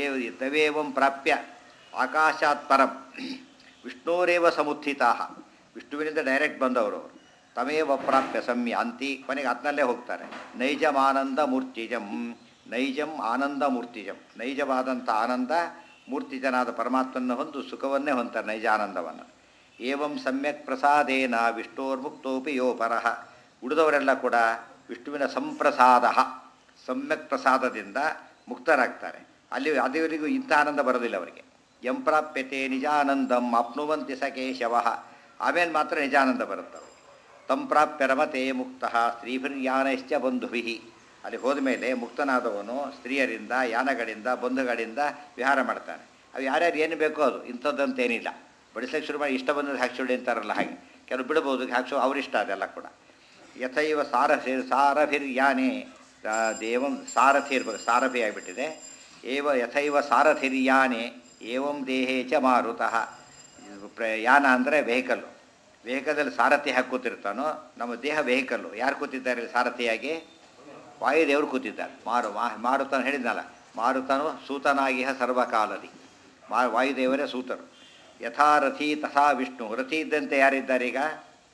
ತವೇವಂ ಪ್ರಾಪ್ಯ ಆಕಾಶಾತ್ ಪರಂ ವಿಷ್ಣೋರೇವ ಸಮುತ್ಥಿತಾ ವಿಷ್ಣುವಿನಿಂದ ಡೈರೆಕ್ಟ್ ಬಂದವರು ಅವರು ತಮೇವ ಪ್ರಾಪ್ಯ ಸಂಯಾಂತಿ ಕೊನೆಗೆ ಆತ್ನಲ್ಲೇ ಹೋಗ್ತಾರೆ ನೈಜಮಾನಂದ ಮೂರ್ತಿಜಂ ನೈಜಂ ಆನಂದ ಮೂರ್ತಿಜಂ ನೈಜವಾದಂಥ ಆನಂದ ಮೂರ್ತಿಜನಾದ ಪರಮಾತ್ಮನ ಹೊಂದು ಸುಖವನ್ನೇ ಹೊಂತಾರೆ ನೈಜ ಆನಂದವನ್ನು ಏವಂ ಸಮ್ಯಕ್ ಪ್ರಸಾದೇನ ವಿಷ್ಣೋರ್ಮುಕ್ತೋಪಿ ಯೋ ಪರಃ ಉಳಿದವರೆಲ್ಲ ಕೂಡ ವಿಷ್ಣುವಿನ ಸಂಪ್ರಸಾದ ಸಮ್ಯಕ್ ಪ್ರಸಾದದಿಂದ ಮುಕ್ತರಾಗ್ತಾರೆ ಅಲ್ಲಿ ಅದೇವರಿಗೂ ಇಂಥ ಆನಂದ ಬರೋದಿಲ್ಲ ಅವರಿಗೆ ಎಂ ಪ್ರಾಪ್ಯತೆ ನಿಜಾನಂದಂ ಆಪ್ನುವಂತಿ ಸ ಕೇಶವ ಆಮೇಲೆ ಮಾತ್ರ ನಿಜಾನಂದ ಬರುತ್ತೆ ಅವ್ರಿಗೆ ತಂ ಪ್ರಾಪ್ಯ ರಮತೆ ಮುಕ್ತ ಸ್ತ್ರೀಭಿರ್ಯಾನಶ್ಚ ಬಂಧುಭಿ ಅಲ್ಲಿ ಹೋದ ಮೇಲೆ ಮುಕ್ತನಾದವನು ಸ್ತ್ರೀಯರಿಂದ ಯಾನಗಳಿಂದ ಬಂಧುಗಳಿಂದ ವಿಹಾರ ಮಾಡ್ತಾನೆ ಅವು ಯಾರ್ಯಾರು ಏನು ಬೇಕೋ ಅದು ಇಂಥದ್ದಂತೇನಿಲ್ಲ ಬಡಿಸ್ಲಿಕ್ಕೆ ಶುರು ಮಾಡಿ ಇಷ್ಟ ಬಂದದ್ದು ಹಾಕ್ಸೊಳ್ಳಿ ಅಂತಾರಲ್ಲ ಹಾಗೆ ಕೆಲವು ಬಿಡ್ಬೋದು ಹಾಕ್ಸೋ ಅವರಿಷ್ಟ ಅದೆಲ್ಲ ಕೂಡ ಯಥೈವ ಸಾರಥಿ ಸಾರಥಿರ್ಯಾನೆ ಆ, ದೇವಂ ಸಾರಥಿ ಇರ್ಬೇಕು ಸಾರಥಿ ಆಗಿಬಿಟ್ಟಿದೆ ಏವ ಯಥೈವ ಸಾರಥಿರ್ಯಾನೆ ಏವಂ ದೇಹೇ ಚ ಮಾರುತಃ ಇದು ಪ್ರ- ಯಾನ ಅಂದರೆ ವೆಹಿಕಲ್ಲು ವೆಹಿಕಲಲ್ಲಿ ಸಾರಥಿ ಹಾಕಿ ಕೂತಿರ್ತಾನೋ ನಮ್ಮ ದೇಹ ವೆಹಿಕಲ್ಲು ಯಾರು ಕೂತಿದ್ದಾರೆ ಇಲ್ಲಿ ಸಾರಥಿಯಾಗಿ ವಾಯುದೇವರು ಕೂತಿದ್ದಾರೆ ಮಾರು ಮಾ ಮಾರುತನ ಹೇಳಿದ್ನಲ್ಲ ಮಾರುತನು ಸೂತನಾಗಿಹ ಸರ್ವಕಾಲದಿ ಮಾ ವಾಯುದೇವರೇ ಸೂತರು ಯಥಾ ರಥಿ ತಥಾ ವಿಷ್ಣು ರಥಿ ಇದ್ದಂತೆ ಯಾರಿದ್ದಾರೆ ಈಗ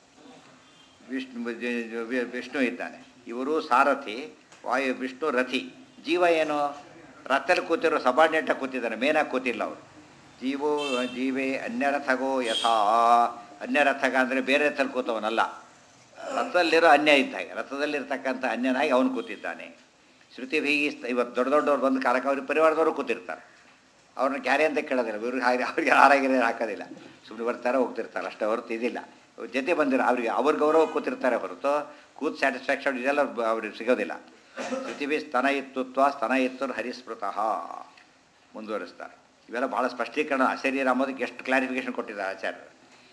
ವಿಷ್ಣು ವಿ- ವಿಷ್ಣು ಇದ್ದಾನೆ ಇವರು ಸಾರಥಿ ವಾಯು ವಿಷ್ಣು ರಥಿ ಜೀವ ಏನು ರಥದಲ್ಲಿ ಕೂತಿರೋ ಸಬಾರ್ಡಿನೇಟಾಗಿ ಕೂತಿದ್ದಾನೆ ಮೇನಾಗಿ ಕೂತಿಲ್ಲ ಅವರು ಜೀವೋ ಜೀವೇ ಅನ್ಯರಥಗೋ ಯಥಾ ಅನ್ಯರಥಗ ಅಂದರೆ ಬೇರೆ ರಥದಲ್ಲಿ ಕೂತವನಲ್ಲ ರಥದಲ್ಲಿರೋ ಅನ್ಯ ಇದ್ದಾಗ ರಥದಲ್ಲಿರ್ತಕ್ಕಂಥ ಅನ್ಯನಾಗಿ ಅವನು ಕೂತಿದ್ದಾನೆ ಶ್ರುತಿ ಭೀಗಿ ಇವತ್ತು ದೊಡ್ಡ ದೊಡ್ಡವ್ರು ಬಂದು ಕಾಲಕ್ಕೆ ಅವ್ರಿಗೆ ಪರಿವಾರದವರು ಕೂತಿರ್ತಾರೆ ಅವ್ರನ್ನ ಕ್ಯಾರೆ ಅಂತ ಕೇಳೋದಿಲ್ಲ ಇವ್ರಿಗೆ ಹಾಗೆ ಅವ್ರಿಗೆ ಹಾರಾಗಿರೋ ಹಾಕೋದಿಲ್ಲ ಸುಮ್ಮನೆ ಬರ್ತಾರೆ ಹೋಗ್ತಿರ್ತಾರೆ ಅಷ್ಟೇ ಹೊರತು ಇದಿಲ್ಲ ಅವ್ರ ಜೊತೆ ಬಂದಿರೋ ಅವರಿಗೆ ಅವ್ರ ಗೌರವ ಕೂತಿರ್ತಾರೆ ಹೊರತು ಕೂತ್ ಸ್ಯಾಟಿಸ್ಫ್ಯಾಕ್ಷನ್ ಇದೆಲ್ಲ ಬ- ಅವ್ರಿಗೆ ಸಿಗೋದಿಲ್ಲ ಶ್ರುತಿಭಿ ಸ್ತನ ಇತ್ತುತ್ವ ಸ್ತನ ಇತ್ತು ಹರಿಸ್ಮೃತಃ ಮುಂದುವರಿಸ್ತಾರೆ ಇವೆಲ್ಲ ಭಾಳ ಸ್ಪಷ್ಟೀಕರಣ ಅಶರೀರ ಅಂಬೋದಕ್ಕೆ ಎಷ್ಟು ಕ್ಲಾರಿಫಿಕೇಶನ್ ಕೊಟ್ಟಿದ್ದಾರೆ ಆಚಾರ್ಯರು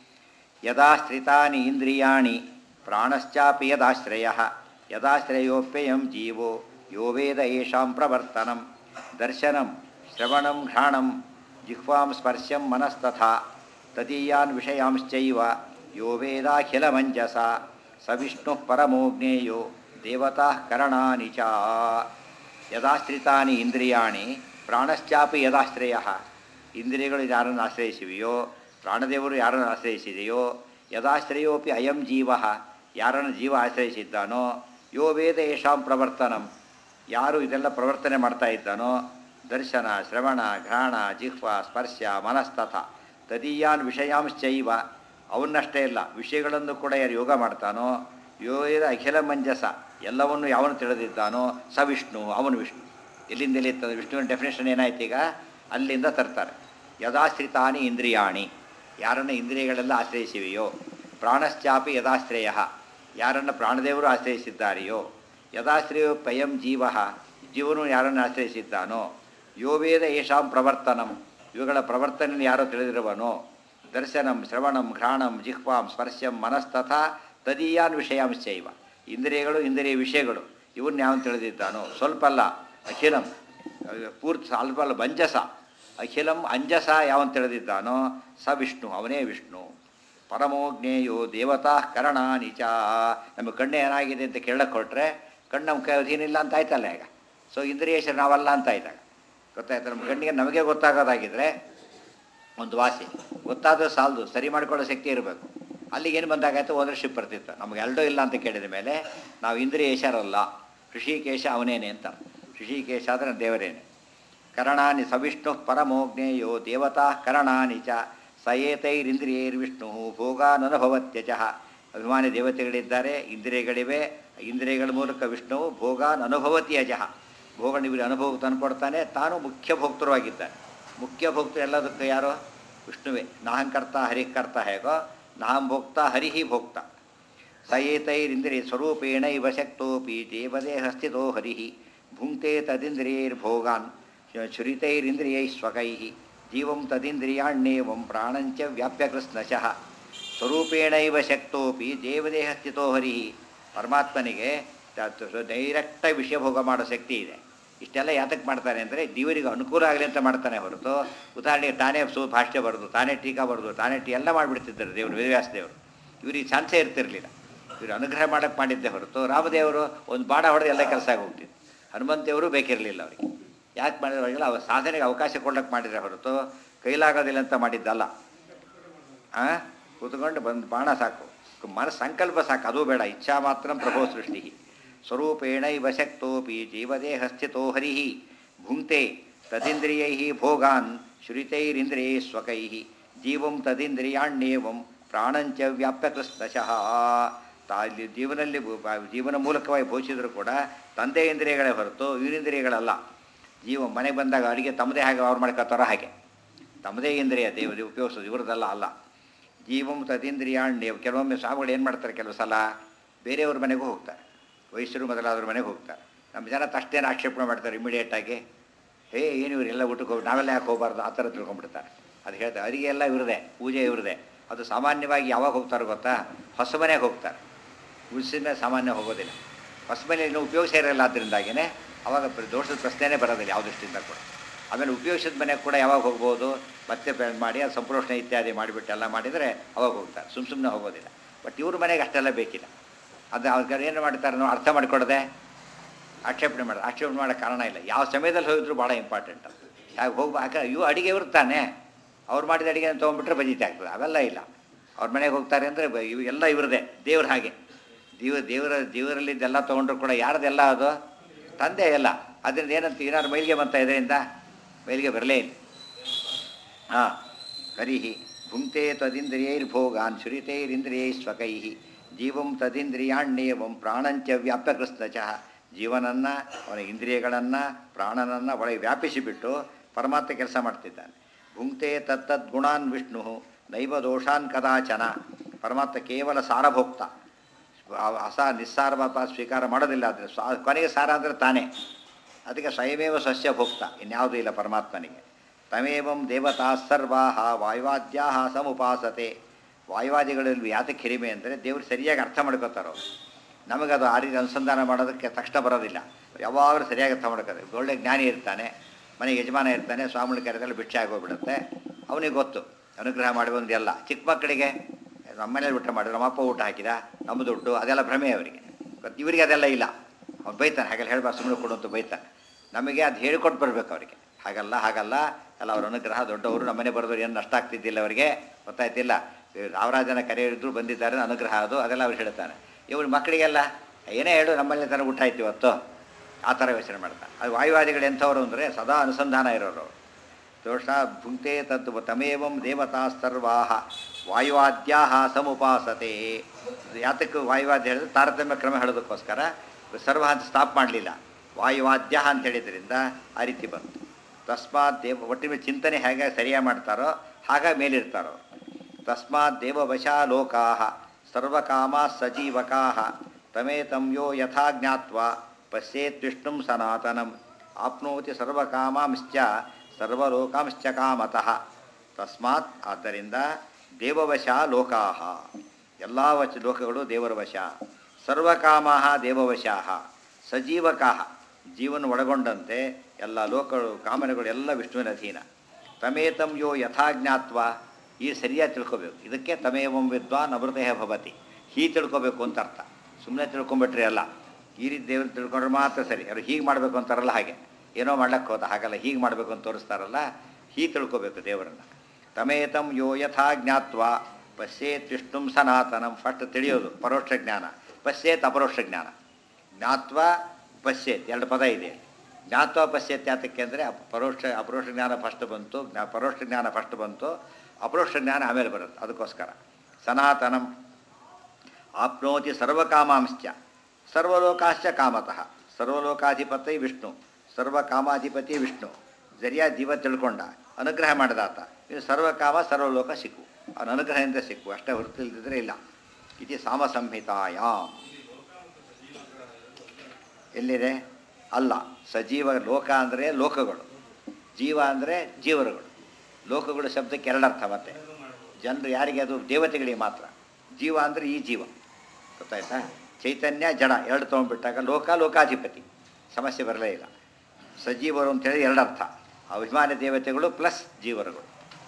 ಯದಾ ಸ್ಥಿತಾನಿ ಇಂದ್ರಿಯಾಣಿ ಪ್ರಾಣಶ್ಚಾಪಿ ಯದಾಶ್ರಯ ಯದಾಶ್ರಯೋಪ್ಯಯಂ ಜೀವೋ ಯೋ ವೇದ ಯೇಷಾಂ ಪ್ರವರ್ತನಂ ದರ್ಶನಂ ಶ್ರವಣಂ ಘ್ರಾಣಂ ಜಿಹ್ವಾಂ ಸ್ಪರ್ಶಂ ಮನಸ್ತಥಾ ತದೀಯಾನ್ ವಿಷಯಾಂಶ್ಚೈವ ಯೋ ವೇದಾಖಿಲಮಂಜಸ ಸ ವಿಷ್ಣು ಪರಮೋ ಜ್ಞೇಯೋ ದೇವತಾ ಕರಣಾನಿ ಚ ಯದಾಶ್ರಿತಾನಿ ಇಂದ್ರಿಯಾಣಿ ಪ್ರಾಣಶ್ಚಾಪಿ ಯದಾಶ್ರಯ ಇಂದ್ರಿಯಗಳು ಯಾರನ್ನು ಆಶ್ರಯಿಸಿವೆಯೋ ಪ್ರಾಣದೇವರು ಯಾರನ್ನು ಆಶ್ರಯಿಸಿದೆಯೋ ಯದಾಶ್ರಯೋಪಿ ಅಯಂ ಜೀವ ಯಾರನ್ನು ಜೀವ ಆಶ್ರಯಿಸಿದ್ದಾನೋ ಯೋ ವೇದ ಯಶಾಂ ಪ್ರವರ್ತನಂ ಯಾರು ಇದೆಲ್ಲ ಪ್ರವರ್ತನೆ ಮಾಡ್ತಾ ಇದ್ದಾನೋ ದರ್ಶನ ಶ್ರವಣ ಘ್ರಾಣ ಜಿಹ್ವ ಸ್ಪರ್ಶ ಮನಸ್ತಥ ತದೀಯಾನ್ ವಿಷಯಾಂಶ್ಚೈವ ಅವನ್ನಷ್ಟೇ ಇಲ್ಲ ವಿಷಯಗಳನ್ನು ಕೂಡ ಯಾರು ಯೋಗ ಮಾಡ್ತಾನೋ ಯೋಗ ಅಖಿಲ ಮಂಜಸ ಎಲ್ಲವನ್ನು ಯಾವನು ತಿಳಿದಿದ್ದಾನೋ ಸ ವಿಷ್ಣು ಅವನು ವಿಷ್ಣು ಎಲ್ಲಿಂದ ಎಲ್ಲಿ ಇರ್ತದೆ ವಿಷ್ಣುವಿನ ಡೆಫಿನೇಷನ್ ಏನಾಯ್ತು ಈಗ ಅಲ್ಲಿಂದ ತರ್ತಾರೆ ಯದಾಶ್ರಿತಾನಿ ಇಂದ್ರಿಯಾಣಿ ಯಾರನ್ನು ಇಂದ್ರಿಯಗಳೆಲ್ಲ ಆಶ್ರಯಿಸಿವೆಯೋ ಪ್ರಾಣಶ್ಚಾಪಿ ಯದಾಶ್ರಯ ಯಾರನ್ನು ಪ್ರಾಣದೇವರು ಆಶ್ರಯಿಸಿದ್ದಾರೆಯೋ ಯದಾಶ್ರಯೋ ಪಯಂ ಜೀವ ಜೀವನು ಯಾರನ್ನು ಆಶ್ರಯಿಸಿದ್ದಾನೋ ಯೋ ವೇದ ಯಶಾಂ ಪ್ರವರ್ತನಂ ಇವುಗಳ ಪ್ರವರ್ತನೆ ಯಾರೋ ತಿಳಿದಿರುವನೋ ದರ್ಶನಂ ಶ್ರವಣಂ ಘ್ರಾಣಂ ಜಿಹ್ವಾಂ ಸ್ಪರ್ಶಂ ಮನಸ್ತಥಾ ತದೀಯಾನ್ ವಿಷಯಾಂಶ್ಚೈವ ಇಂದ್ರಿಯಗಳು ಇಂದ್ರಿಯ ವಿಷಯಗಳು ಇವನ್ನ ಯಾವನು ತಿಳಿದಿದ್ದಾನೋ ಸ್ವಲ್ಪ ಅಲ್ಲ ಅಖಿಲಂ ಅಹ್ ಪೂರ್ತಿ ಸ್ವಲ್ಪ ಅಲ್ಲ ಬಂಜಸ ಅಖಿಲಂ ಅಂಜಸ ಯಾವನು ತಿಳಿದಿದ್ದಾನೋ ಸ ವಿಷ್ಣು ಅವನೇ ವಿಷ್ಣು ಪರಮೋ ಜ್ಞೇಯೋ ದೇವತಾ ಕರಣ ನಿಚ ನಮ್ಮ ಕಣ್ಣು ಏನಾಗಿದೆ ಅಂತ ಕೇಳಕ್ಕೆ ಕೊಟ್ಟರೆ ಕಣ್ಣು ನಮ್ಮ ಕೈ ಅಧೀನಿಲ್ಲ ಅಂತ ಆಯ್ತಲ್ಲ ಈಗ ಸೊ ಇಂದ್ರಿಯೇಶ ನಾವಲ್ಲ ಅಂತ ಆಯ್ತಾಗ ಗೊತ್ತಾಯ್ತು ನಮ್ಮ ಕಣ್ಣಿಗೆ ನಮಗೆ ಗೊತ್ತಾಗೋದಾಗಿದ್ರೆ ಒಂದು ವಾಸಿ ಗೊತ್ತಾದರೂ ಸಾಲದು ಸರಿ ಮಾಡ್ಕೊಳ್ಳೋ ಶಕ್ತಿ ಇರಬೇಕು ಅಲ್ಲಿಗೆ ಏನು ಬಂದಾಗಾಯ್ತು ಓನರ್ಶಿಪ್ ಬರ್ತಿತ್ತು ನಮ್ಗೆ ಎರಡೂ ಇಲ್ಲ ಅಂತ ಕೇಳಿದ ಮೇಲೆ ನಾವು ಇಂದ್ರಿಯೇಶರಲ್ಲ ಋಷಿಕೇಶ ಅವನೇನೆ ಅಂತ ಋಷಿಕೇಶ ಆದರೆ ದೇವರೇನೆ ಕರಣಾನಿ ಸವಿಷ್ಣು ಪರಮೋಜ್ಞೇಯೋ ದೇವತಾ ಕರಣಾನಿ ಚ ಸಯೇತೈರಿಂದ್ರಿಯೈರ್ವಿಷ್ಣು ಭೋಗಾನನುಭವತ್ಯಜ ಅಭಿಮಾನಿ ದೇವತೆಗಳಿದ್ದಾರೆ ಇಂದ್ರಿಯಗಳಿವೆ ಇಂದ್ರಿಯಗಳ ಮೂಲಕ ವಿಷ್ಣುವು ಭೋಗಾನ್ ಅನುಭವತಿ ಅಜಃ ಭೋಗ ಇವರಿಗೆ ಅನುಭವ ತಂದುಕೊಡ್ತಾನೆ ತಾನು ಮುಖ್ಯ ಭೋಕ್ತೃವಾಗಿದ್ದಾನೆ ಮುಖ್ಯ ಭೋಕ್ತೃ ಎಲ್ಲದಕ್ಕೂ ಯಾರು ವಿಷ್ಣುವೇ ನಾಹಂಕರ್ತ ಹರಿಕರ್ತ ಹೇಗೋ ನಾಹಂ ಭೋಕ್ತ ಹರಿಹಿ ಭೋಕ್ತ ಸಯೇತೈರಿಂದ್ರಿಯ ಸ್ವರೂಪೇಣ ಇವ ಶಕ್ತೋಪಿ ದೇವದೇಹ ಸ್ಥಿತೋ ಹರಿ ಭುಂಕ್ತೆ ತದಿಂದ್ರಿಯೈರ್ಭೋಗಾನ್ ಶ್ರುತೈರಿಂದ್ರಿಯೈ ಸ್ವಕೈ ಜೀವಂ ತದಿಂದ್ರಿಯಾಣ್ಯೇವಂ ಪ್ರಾಣಂಚ ವ್ಯಾಪ್ಯ ಕೃಷ್ಣಶಃ ಸ್ವರೂಪೇಣೈವ ಶಕ್ತೋಪಿ ದೇವದೇಹ ಸ್ಥಿತೋ ಹರಿ ಪರಮಾತ್ಮನಿಗೆ ಡೈರೆಕ್ಟಾಗಿ ವಿಷಯ ಭೋಗ ಮಾಡೋ ಶಕ್ತಿ ಇದೆ ಇಷ್ಟೆಲ್ಲ ಯಾತಕ್ಕೆ ಮಾಡ್ತಾನೆ ಅಂದರೆ ದೇವರಿಗೆ ಅನುಕೂಲ ಆಗಲಿ ಅಂತ ಮಾಡ್ತಾನೆ ಹೊರತು ಉದಾಹರಣೆಗೆ ತಾನೇ ಸು ಭಾಷ್ಯ ಬರೆದು ತಾನೇ ಟೀಕಾ ಬರೆದು ತಾನೇ ಟೀ ಎಲ್ಲ ಮಾಡಿಬಿಡ್ತಿದ್ದಾರೆ ದೇವರು ವೇದವ್ಯಾಸ ದೇವರು ಇವ್ರಿಗೆ ಚಾನ್ಸೇ ಇರ್ತಿರಲಿಲ್ಲ ಇವರು ಅನುಗ್ರಹ ಮಾಡೋಕ್ಕೆ ಮಾಡಿದ್ದೆ ಹೊರತು ರಾಮದೇವರು ಒಂದು ಬಾಣ ಹೊಡೆದು ಎಲ್ಲ ಕೆಲಸ ಆಗಿ ಹೋಗ್ತಿತ್ತು ಹನುಮಂತೇವರು ಬೇಕಿರಲಿಲ್ಲ ಅವರಿಗೆ ಯಾಕೆ ಮಾಡಿದ್ರಾಗಿಲ್ಲ ಅವ್ರ ಸಾಧನೆಗೆ ಅವಕಾಶ ಕೊಡ್ಲಿಕ್ಕೆ ಮಾಡಿದ್ರೆ ಹೊರತು ಕೈಲಾಗೋದಿಲ್ಲ ಅಂತ ಮಾಡಿದ್ದಲ್ಲ ಆ ಕೂತ್ಕೊಂಡು ಬಂದು ಬಾಣ ಸಾಕು ಮನಸ್ಸು ಸಂಕಲ್ಪ ಸಾಕು ಅದು ಬೇಡ ಇಚ್ಛಾ ಮಾತ್ರ ಪ್ರಭೋ ಸೃಷ್ಟಿ ಸ್ವರೂಪೇಣೈವ ಶಕ್ತೋಪಿ ಜೀವದೇಹ ಸ್ಥಿತೋ ಹರಿ ಭುಂಕ್ತೆ ತದಿಂದ್ರಿಯೈ ಭೋಗಾನ್ ಶ್ರುತೈರಿಂದ್ರಿಯೈ ಸ್ವಕೈ ಜೀವಂ ತದಿಂದ್ರಿಯಾಣ್ಯೇವಂ ಪ್ರಾಣಂಚ ವ್ಯಾಪ್ಯ ಕೃಷ್ಣಶಃ ತಾ ಇಲ್ಲಿ ಜೀವನಲ್ಲಿ ಭೂ- ಬಾ- ಜೀವನ ಮೂಲಕವಾಗಿ ಭೋಷಿದ್ರು ಕೂಡ ತಂದೆ ಇಂದ್ರಿಯಗಳೇ ಹೊರತು ಇವರಿಂದ್ರಿಯಗಳಲ್ಲ ಜೀವ ಮನೆಗೆ ಬಂದಾಗ ಅಡುಗೆ ತಮ್ಮದೇ ಹಾಗೆ ಅವ್ರು ಮಾಡ್ಕೊತಾರೋ ಹಾಗೆ ತಮ್ಮದೇ ಇಂದ್ರಿಯ ದೇವ ಉಪಯೋಗಿಸೋದು ಇವ್ರದ್ದಲ್ಲ ಅಲ್ಲ ಜೀವಂ ತದಿಂದ್ರಿಯಾಣ್ಯ ಕೆಲವೊಮ್ಮೆ ಸ್ವಾಮಿಗಳು ಏನು ಮಾಡ್ತಾರೆ ಕೆಲವು ಸಲ ಬೇರೆಯವ್ರ ಮನೆಗೂ ಹೋಗ್ತಾರೆ ವಯಸ್ಸರು ಮೊದಲಾದ್ರ ಮನೆಗೆ ಹೋಗ್ತಾರೆ ನಮ್ಮ ಜನ ತಷ್ಟೇನು ಆಕ್ಷೇಪಣೆ ಮಾಡ್ತಾರೆ ಇಮಿಡಿಯೇಟಾಗಿ ಹೇ ಏನು ಇವರೆಲ್ಲ ಊಟಕ್ಕೆ ಹೋಗಿ ನಾವೆಲ್ಲ ಯಾಕೆ ಹೋಗಬಾರ್ದು ಆ ಥರ ತಿಳ್ಕೊಂಡ್ಬಿಡ್ತಾರೆ ಅದು ಹೇಳ್ತಾರೆ ಅರಿಗೆ ಎಲ್ಲ ಇವ್ರದೇ ಪೂಜೆ ಇವ್ರದೇ ಅದು ಸಾಮಾನ್ಯವಾಗಿ ಯಾವಾಗ ಹೋಗ್ತಾರೆ ಗೊತ್ತಾ ಹೊಸ ಮನೆಗೆ ಹೋಗ್ತಾರೆ ಉಳಿಸಿದ ಮೇಲೆ ಸಾಮಾನ್ಯ ಹೋಗೋದಿಲ್ಲ ಹೊಸ ಮನೆ ಇನ್ನೂ ಉಪಯೋಗಿಸೇ ಇರಲ್ಲ ಅದರಿಂದಾಗಿಯೇ ಅವಾಗ ಪ್ರ- ದೋಷದ ಪ್ರಶ್ನೆನೇ ಬರೋದಿಲ್ಲ ಯಾವ ದೃಷ್ಟಿಯಿಂದ ಕೂಡ ಆಮೇಲೆ ಉಪಯೋಗಿಸಿದ ಮನೆಗೆ ಕೂಡ ಯಾವಾಗ ಹೋಗ್ಬೋದು ಮತ್ತೆ ಪ್ಲಾನ್ ಮಾಡಿ ಅದು ಸಂಪ್ರೋಷಣೆ ಇತ್ಯಾದಿ ಮಾಡಿಬಿಟ್ಟು ಎಲ್ಲ ಮಾಡಿದರೆ ಅವಾಗ ಹೋಗ್ತಾರೆ ಸುಮ್ಮ ಸುಮ್ಮನೆ ಹೋಗೋದಿಲ್ಲ ಬಟ್ ಇವ್ರ ಮನೆಗೆ ಅಷ್ಟೆಲ್ಲ ಬೇಕಿಲ್ಲ ಅದು ಅವ್ರಿಗೆ ಏನು ಮಾಡ್ತಾರೆ ನಾವು ಅರ್ಥ ಮಾಡಿಕೊಡದೆ ಆಕ್ಷೇಪಣೆ ಮಾಡೋದು ಆಕ್ಷೇಪಣೆ ಮಾಡೋ ಕಾರಣ ಇಲ್ಲ ಯಾವ ಸಮಯದಲ್ಲಿ ಹೋಗಿದ್ರು ಭಾಳ ಇಂಪಾರ್ಟೆಂಟ್ ಅದು ಯಾಕೆ ಹೋಗ್ಬಾಕ ಇವು ಅಡುಗೆ ಇರ್ತಾನೆ ಅವ್ರು ಮಾಡಿದ ಅಡುಗೆ ತೊಗೊಂಡ್ಬಿಟ್ರೆ ಬಜಿತೆ ಆಗ್ತದೆ ಅವೆಲ್ಲ ಇಲ್ಲ ಅವ್ರ ಮನೆಗೆ ಹೋಗ್ತಾರೆ ಅಂದರೆ ಇವು ಎಲ್ಲ ಇವ್ರದೇ ದೇವ್ರ ಹಾಗೆ ದೇವ ದೇವರ ದೇವರಲ್ಲಿದ್ದೆಲ್ಲ ತೊಗೊಂಡ್ರು ಕೂಡ ಯಾರ್ದೆಲ್ಲ ಅದು ತಂದೆ ಎಲ್ಲ ಅದರಿಂದ ಏನಂತ ಏನಾದ್ರು ಮೈಲಿಗೆ ಬಂತ ಇದರಿಂದ ಮೈಲಿಗೆ ಬರಲೇ ಇಲ್ಲ ಹಾಂ ಹರಿ ಭುಂಕ್ತೆ ತದಿಂದ್ರಿಯೈರ್ಭೋಗಾನ್ ಶ್ರುತೈರಿಂದ್ರಿಯೈ ಸ್ವಕೈ ಜೀವಂ ತದಿಂದ್ರಿಯಾಣ್ಯೇವಂ ಪ್ರಾಣಂಚ ವ್ಯಾಪ್ಯಕೃಷ್ಣಚ ಜೀವನನ್ನು ಅವನ ಇಂದ್ರಿಯಗಳನ್ನು ಪ್ರಾಣನನ್ನು ಒಳಗೆ ವ್ಯಾಪಿಸಿಬಿಟ್ಟು ಪರಮಾತ್ಮ ಕೆಲಸ ಮಾಡ್ತಿದ್ದಾನೆ ಭುಂಕ್ತೆ ತತ್ತದ್ ಗುಣಾನ್ ವಿಷ್ಣು ನೈವ ದೋಷಾನ್ ಕದಾಚನ ಪರಮಾತ್ಮ ಕೇವಲ ಸಾರಭೋಕ್ತ ಆ- ಅಸ ನಿಸ್ಸಾರ ಸ್ವೀಕಾರ ಮಾಡೋದಿಲ್ಲ ಆದರೆ ಸ್ವ ಕೊನೆಗೆ ಸಾರ ಅಂದರೆ ತಾನೇ ಅದಕ್ಕೆ ಸ್ವಯಮೇವ ಸಸ್ಯ ಭೋಕ್ತ ಇನ್ಯಾವುದೂ ಇಲ್ಲ ಪರಮಾತ್ಮನಿಗೆ ತಮೇವಂ ದೇವತಾ ಸರ್ವಾ ವಾಯುವಾದ್ಯಾ ಸಮುಪಾಸತೆ ವಾಯುವಾದಿಗಳಲ್ಲಿ ಯಾತಕ್ಕೆ ಹಿರಿಮೆ ಅಂದರೆ ದೇವರು ಸರಿಯಾಗಿ ಅರ್ಥ ಮಾಡ್ಕೋತಾರೋ ನಮಗದು ಆ ರೀತಿ ಅನುಸಂಧಾನ ಮಾಡೋದಕ್ಕೆ ತಕ್ಷಣ ಬರೋದಿಲ್ಲ ಯಾವಾಗಲೂ ಸರಿಯಾಗಿ ಅರ್ಥ ಮಾಡ್ಕೋತಾರೆ ಒಳ್ಳೆ ಜ್ಞಾನಿ ಇರ್ತಾನೆ ಮನೆಗೆ ಯಜಮಾನ ಇರ್ತಾನೆ ಸ್ವಾಮಿಗಳ ಕರೆದಲ್ಲಿ ಭಿಕ್ಷೆ ಆಗೋಗ್ಬಿಡುತ್ತೆ ಅವನಿಗೆ ಗೊತ್ತು ಅನುಗ್ರಹ ಮಾಡಿ ಬಂದೆಲ್ಲ ಚಿಕ್ಕ ಮಕ್ಕಳಿಗೆ ನಮ್ಮ ಮನೇಲಿ ಊಟ ಮಾಡಿದ್ರು ನಮ್ಮಪ್ಪ ಊಟ ಹಾಕಿದ ನಮ್ಮ ದುಡ್ಡು ಅದೆಲ್ಲ ಭ್ರಮೆ ಅವರಿಗೆ ಗೊತ್ತು ಇವರಿಗೆ ಅದೆಲ್ಲ ಇಲ್ಲ ಅವ್ನು ಬೈತಾನೆ ಹಾಗೆಲ್ಲ ಹೇಳ್ಬಾರ್ದು ಸುಮ್ಮನೆ ಕೊಡು ಅಂತ ಬೈತಾನೆ ನಮಗೆ ಅದು ಹೇಳಿಕೊಟ್ಟು ಬರ್ಬೇಕು ಅವರಿಗೆ ಹಾಗಲ್ಲ ಹಾಗಲ್ಲ ಎಲ್ಲ ಅವ್ರ ಅನುಗ್ರಹ ದೊಡ್ಡವರು ನಮ್ಮನೆ ಬರೋದು ಏನು ನಷ್ಟ ಆಗ್ತಿದ್ದಿಲ್ಲ ಅವರಿಗೆ ಗೊತ್ತಾಯ್ತಿಲ್ಲ ರಾವರಾಜನ ಕರೆಯಿದ್ರು ಬಂದಿದ್ದಾರೆ ಅನುಗ್ರಹ ಅದು ಅದೆಲ್ಲ ಅವ್ರು ಹೇಳ್ತಾನೆ ಇವ್ರ ಮಕ್ಕಳಿಗೆಲ್ಲ ಏನೇ ಹೇಳು ನಮ್ಮಲ್ಲಿ ಥರ ಊಟ ಆಯ್ತು ಇವತ್ತು ಆ ಥರ ಯೋಚನೆ ಮಾಡ್ತಾನೆ ಅದು ವಾಯುವಾದಿಗಳು ಎಂಥವ್ರು ಅಂದರೆ ಸದಾ ಅನುಸಂಧಾನ ಇರೋರು ಅವ್ರು. ದೋಷ ಭುಂಕ್ತೆ ತತ್ ತಮೇವಂ ದೇವತಾ ಸರ್ವಾ ವಾಯುವಾದ್ಯಾ ಸಮುಪಾಸತೆ ಯಾತಕ್ಕೆ ವಾಯುವಾದ್ಯ ಹೇಳಿದ್ರೆ ತಾರತಮ್ಯ ಕ್ರಮ ಹೇಳೋದಕ್ಕೋಸ್ಕರ ಸರ್ವ ಅಂತ ಸ್ಟಾಪ್ ಮಾಡಲಿಲ್ಲ ವಾಯುವಾದ್ಯ ಅಂತ ಹೇಳಿದ್ರಿಂದ ಆ ರೀತಿ ಬಂತು ತಸ್ಮಾತ್ ದೇವ ಒಟ್ಟಿನ ಚಿಂತನೆ ಹೇಗೆ ಸರಿಯಾಗಿ ಮಾಡ್ತಾರೋ ಹಾಗ ಮೇಲಿರ್ತಾರೋ ತಸ್ಮಾತ್ ದೇವವಶಾ ಲೋಕಾ ಸರ್ವಕಾಮಾ ಸಜೀವಕಾ ತಮೇತಂ ಯೋ ಯಥಾ ಜ್ಞಾತ್ವಾ ಪಶ್ಯೇತ್ ವಿಷ್ಣುಂ ಸನಾತನಂ ಆಪ್ನೋತಿ ಸರ್ವಕಾಮಾಂಶ್ಚ ಸರ್ವಲೋಕಾಂಶ್ಚ ಕಾಮತಃ ತಸ್ಮಾತ್ ಆದ್ದರಿಂದ ದೇವವಶ ಲೋಕಾ ಎಲ್ಲ ವಚ ಲೋಕಗಳು ದೇವರ ವಶ ಸರ್ವಕಾಮ ದೇವವಶಾ ಸಜೀವಕಾ ಜೀವನ ಒಳಗೊಂಡಂತೆ ಎಲ್ಲ ಲೋಕಗಳು ಕಾಮನೆಗಳು ಎಲ್ಲ ವಿಷ್ಣುವಿನ ಅಧೀನ ತಮೇತಂ ಯೋ ಯಥಾ ಜ್ಞಾತ್ವ ಈ ಸರಿಯಾಗಿ ತಿಳ್ಕೊಬೇಕು ಇದಕ್ಕೆ ತಮೇವಂ ವಿದ್ವಾನ್ ಅಮೃತೇಹ ಭವತಿ ಹೀ ತಿಳ್ಕೊಬೇಕು ಅಂತ ಅರ್ಥ ಸುಮ್ಮನೆ ತಿಳ್ಕೊಂಬಿಟ್ರೆ ಅಲ್ಲ ಈ ರೀತಿ ದೇವ್ರು ತಿಳ್ಕೊಂಡ್ರೆ ಮಾತ್ರ ಸರಿ ಅವ್ರು ಹೀಗೆ ಮಾಡಬೇಕು ಅಂತಾರಲ್ಲ ಹಾಗೆ ಏನೋ ಮಾಡ್ಲಕ್ಕೆ ಹೋದ ಹಾಗಲ್ಲ ಹೀಗೆ ಮಾಡಬೇಕು ಅಂತ ತೋರಿಸ್ತಾರಲ್ಲ ಹೀಗೆ ತಿಳ್ಕೊಬೇಕು ದೇವರನ್ನು ತಮೇತಂ ಯೋ ಯಥಾ ಜ್ಞಾತ್ವ ಪಶ್ಯೇತ್ ವಿಷ್ಣುಂ ಸನಾತನಂ ಫಸ್ಟ್ ತಿಳಿಯೋದು ಪರೋಕ್ಷ ಜ್ಞಾನ ಪಶ್ಯೇತ್ ಅಪರೋಕ್ಷ ಜ್ಞಾನ ಜ್ಞಾತ್ವ ಪಶ್ಯೇತ್ ಎರಡು ಪದ ಇದೆ ಜ್ಞಾತ್ವ ಪಶ್ಯೇತ್ ಯಾತಕ್ಕೆ ಅಂದರೆ ಪರೋಕ್ಷ ಅಪರೋಕ್ಷ ಜ್ಞಾನ ಫಸ್ಟ್ ಬಂತು ಜ್ಞಾ ಪರೋಕ್ಷ ಜ್ಞಾನ ಫಸ್ಟ್ ಬಂತು ಅಪರೋಕ್ಷ ಜ್ಞಾನ ಆಮೇಲೆ ಬರುತ್ತೆ ಅದಕ್ಕೋಸ್ಕರ ಸನಾತನಂ ಆಪ್ನೋತಿ ಸರ್ವಕಾಮಾಂಶ್ಚ ಸರ್ವಲೋಕಾಶ್ಚ ಕಾಮತಃ ಸರ್ವಲೋಕಾಧಿಪತಿ ವಿಷ್ಣು ಸರ್ವಕಾಮಾಧಿಪತಿ ವಿಷ್ಣು ಜರಿಯಾ ಜೀವ ತಿಳ್ಕೊಂಡ ಅನುಗ್ರಹ ಮಾಡಿದಾತ ಇದು ಸರ್ವಕಾಮ ಸರ್ವಲೋಕ ಸಿಕ್ಕು ಅವನ ಅನುಗ್ರಹದಿಂದ ಸಿಕ್ಕು ಅಷ್ಟೇ ಹೊರತು ಇಲ್ದಿದ್ರೆ ಇಲ್ಲ ಇದು ಸಾಮ ಸಂಹಿತಾಯಾಮ್ ಎಲ್ಲಿದೆ ಅಲ್ಲ ಸಜೀವ ಲೋಕ ಅಂದರೆ ಲೋಕಗಳು ಜೀವ ಅಂದರೆ ಜೀವರುಗಳು ಲೋಕಗಳು ಶಬ್ದಕ್ಕೆ ಎರಡರ್ಥ ಮತ್ತೆ ಜನರು ಯಾರಿಗೆ ಅದು ದೇವತೆಗಳಿಗೆ ಮಾತ್ರ ಜೀವ ಅಂದರೆ ಈ ಜೀವ ಗೊತ್ತಾಯ್ತಾ ಚೈತನ್ಯ ಜಡ ಎರಡು ತೊಗೊಂಡ್ಬಿಟ್ಟಾಗ ಲೋಕ ಲೋಕಾಧಿಪತಿ ಸಮಸ್ಯೆ ಬರಲೇ ಇಲ್ಲ ಸಜೀವರು ಅಂತೇಳಿ ಎರಡರ್ಥ ಅಭಿಮಾನಿ ದೇವತೆಗಳು ಪ್ಲಸ್ ಜೀವರುಗಳು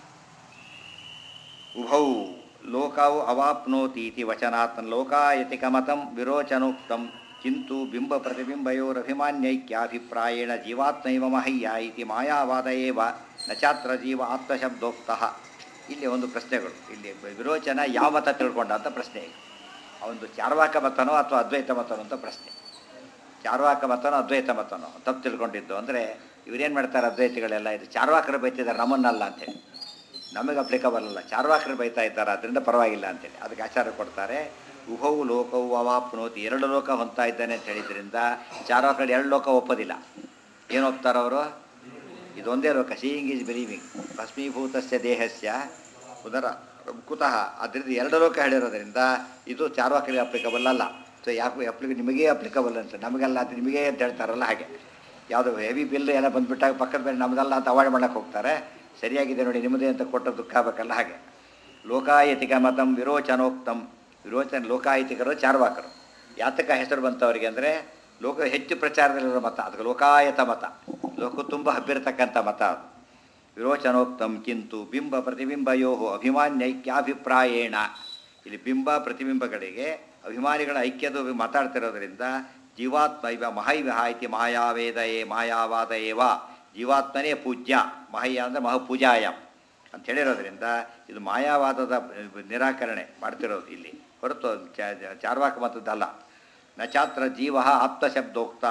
ಉಭೌ ಲೋಕವು ಅವಾಪ್ನೋತಿ ಇತಿ ವಚನಾತ್ ಲೋಕಾಯತಿ ಕಮತಂ ವಿರೋಚನೋಕ್ತಂ ಕಿಂತು ಬಿಂಬ ಪ್ರತಿಬಿಂಬಯೋರಭಿಮಾನ್ಯೈಕ್ಯಾಭಿಪ್ರಾಯೇಣ ಜೀವಾತ್ಮೈವ ಮಹಯ್ಯ ಇತಿ ಮಾಯಾವಾದ ಏವ ನ ಚಾತ್ರ ಜೀವ ಆತ್ಮಶಬ್ದೋಕ್ತಃ ಇಲ್ಲಿ ಒಂದು ಪ್ರಶ್ನೆಗಳು ಇಲ್ಲಿ ವಿರೋಚನ ಯಾವ ಮತ ತಿಳ್ಕೊಂಡ ಅಂತ ಪ್ರಶ್ನೆ ಈಗ ಅವನು ಚಾರ್ವಾಕ ಮತನೋ ಅಥವಾ ಅದ್ವೈತ ಮತನೋ ಅಂತ ಪ್ರಶ್ನೆ ಚಾರ್ವಾಕ ಮತನೋ ಅದ್ವೈತ ಮತನೋ ತಪ್ಪು ತಿಳ್ಕೊಂಡಿದ್ದು ಅಂದರೆ ಇವರೇನು ಮಾಡ್ತಾರೆ ಅದ್ವೈತಿಗಳೆಲ್ಲ ಇದು ಚಾರ್ವಾಕರು ಬೈತಿದ್ದಾರೆ ನಮ್ಮನ್ನಲ್ಲ ಅಂತೇಳಿ ನಮಗೆ ಅಪ್ಲಿಕಬಲ್ ಅಲ್ಲ ಚಾರ್ವಾಕರು ಬೈತಾ ಇದ್ದಾರೆ ಅದರಿಂದ ಪರವಾಗಿಲ್ಲ ಅಂತೇಳಿ ಅದಕ್ಕೆ ಆಚಾರ ಕೊಡ್ತಾರೆ ಉಭವು ಲೋಕವು ಅವಾಪ್ನೋತಿ ಎರಡು ಲೋಕ ಹೊಂತಾ ಇದ್ದಾನೆ ಅಂತ ಹೇಳಿದ್ರಿಂದ ಚಾರ್ವಾಕರು ಎರಡು ಲೋಕ ಒಪ್ಪೋದಿಲ್ಲ ಏನು ಒಪ್ತಾರೆ ಅವರು ಇದೊಂದೇ ಲೋಕ ಸೀಯಿಂಗ್ ಈಸ್ ಬಿಲೀವಿಂಗ್ ಭಸ್ಮೀಭೂತಸ್ಯ ದೇಹಸ್ಯ ಉದರ ಕುತಃ ಅದರಿಂದ ಎರಡು ಲೋಕ ಹೇಳಿರೋದ್ರಿಂದ ಇದು ಚಾರ್ವಾಕರಿಗೆ ಅಪ್ಲಿಕಬಲ್ ಅಲ್ಲ ಸೊ ಯಾಕೆ ಅಪ್ಲಿಕ ನಿಮಗೇ ಅಪ್ಲಿಕಬಲ್ ಅಂತ ನಮಗೆಲ್ಲ ಅದು ನಿಮಗೇ ಅಂತ ಹೇಳ್ತಾರಲ್ಲ ಹಾಗೆ ಯಾವುದೋ ಹೆವಿ ಬಿಲ್ ಎಲ್ಲ ಬಂದುಬಿಟ್ಟಾಗ ಪಕ್ಕದ ಮೇಲೆ ನಮ್ಮದಲ್ಲ ಅಂತ ಅವಾಯ್ಡ್ ಮಾಡಕ್ಕೆ ಹೋಗ್ತಾರೆ ಸರಿಯಾಗಿದೆ ನೋಡಿ ನಿಮ್ಮದೇ ಅಂತ ಕೊಟ್ಟ ದುಃಖ ಆಗಬೇಕಲ್ಲ ಹಾಗೆ ಲೋಕಾಯತಿಕ ಮತಂ ವಿರೋಚನೋಕ್ತಂ ವಿರೋಚನ ಲೋಕಾಯತಿಕರು ಚಾರ್ವಾಕರು ಯಾತಕ ಹೆಸರು ಬಂತು ಅವರಿಗೆ ಅಂದರೆ ಲೋಕ ಹೆಚ್ಚು ಪ್ರಚಾರದಲ್ಲಿರೋ ಮತ ಅದಕ್ಕೆ ಲೋಕಾಯತ ಮತ ಲೋಕ ತುಂಬ ಹಬ್ಬಿರತಕ್ಕಂಥ ಮತ ಅದು ವಿರೋಚನೋಕ್ತಂ ಕಿಂತು ಬಿಂಬ ಪ್ರತಿಬಿಂಬಯೋ ಅಭಿಮಾನ್ಯೈಕ್ಯಾಭಿಪ್ರಾಯೇಣ ಇಲ್ಲಿ ಬಿಂಬ ಪ್ರತಿಬಿಂಬಗಳಿಗೆ ಅಭಿಮಾನಿಗಳ ಐಕ್ಯದ ಮಾತಾಡ್ತಿರೋದ್ರಿಂದ ಜೀವಾತ್ಮ ಇವ ಮಹೈವಿಹ ಇತಿ ಮಾಯಾವೇದಯೇ ಮಾಯಾವಾದ ಏವ ಜೀವಾತ್ಮನೇ ಪೂಜ್ಯ ಮಹಯ್ಯ ಅಂದರೆ ಮಹಪೂಜಾಯ ಅಂತ ಹೇಳಿರೋದ್ರಿಂದ ಇದು ಮಾಯಾವಾದದ ನಿರಾಕರಣೆ ಮಾಡ್ತಿರೋದು ಇಲ್ಲಿ ಹೊರತು ಚ- ಚ- ಚಾರ್ವಾಕ ಮತದ್ದಲ್ಲ ನ ಚಾತ್ರ ಜೀವ ಆತ್ಮಶಬ್ದೋಕ್ತ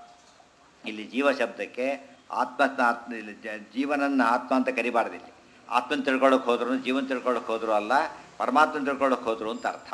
ಇಲ್ಲಿ ಜೀವ ಶಬ್ದಕ್ಕೆ ಆತ್ಮ ಆತ್ಮ ಇಲ್ಲಿ ಜ- ಜೀವನನ್ನ ಆತ್ಮ ಅಂತ ಕರಿಬಾರ್ದು ಇಲ್ಲಿ ಆತ್ಮನ ತಿಳ್ಕೊಳ್ಳೋಕೆ ಹೋದ್ರು ಜೀವನ ತಿಳ್ಕೊಳ್ಳೋಕೆ ಹೋದ್ರು ಅಲ್ಲ ಪರಮಾತ್ಮನ ತಿಳ್ಕೊಳ್ಳೋಕೆ ಹೋದ್ರು ಅಂತ ಅರ್ಥ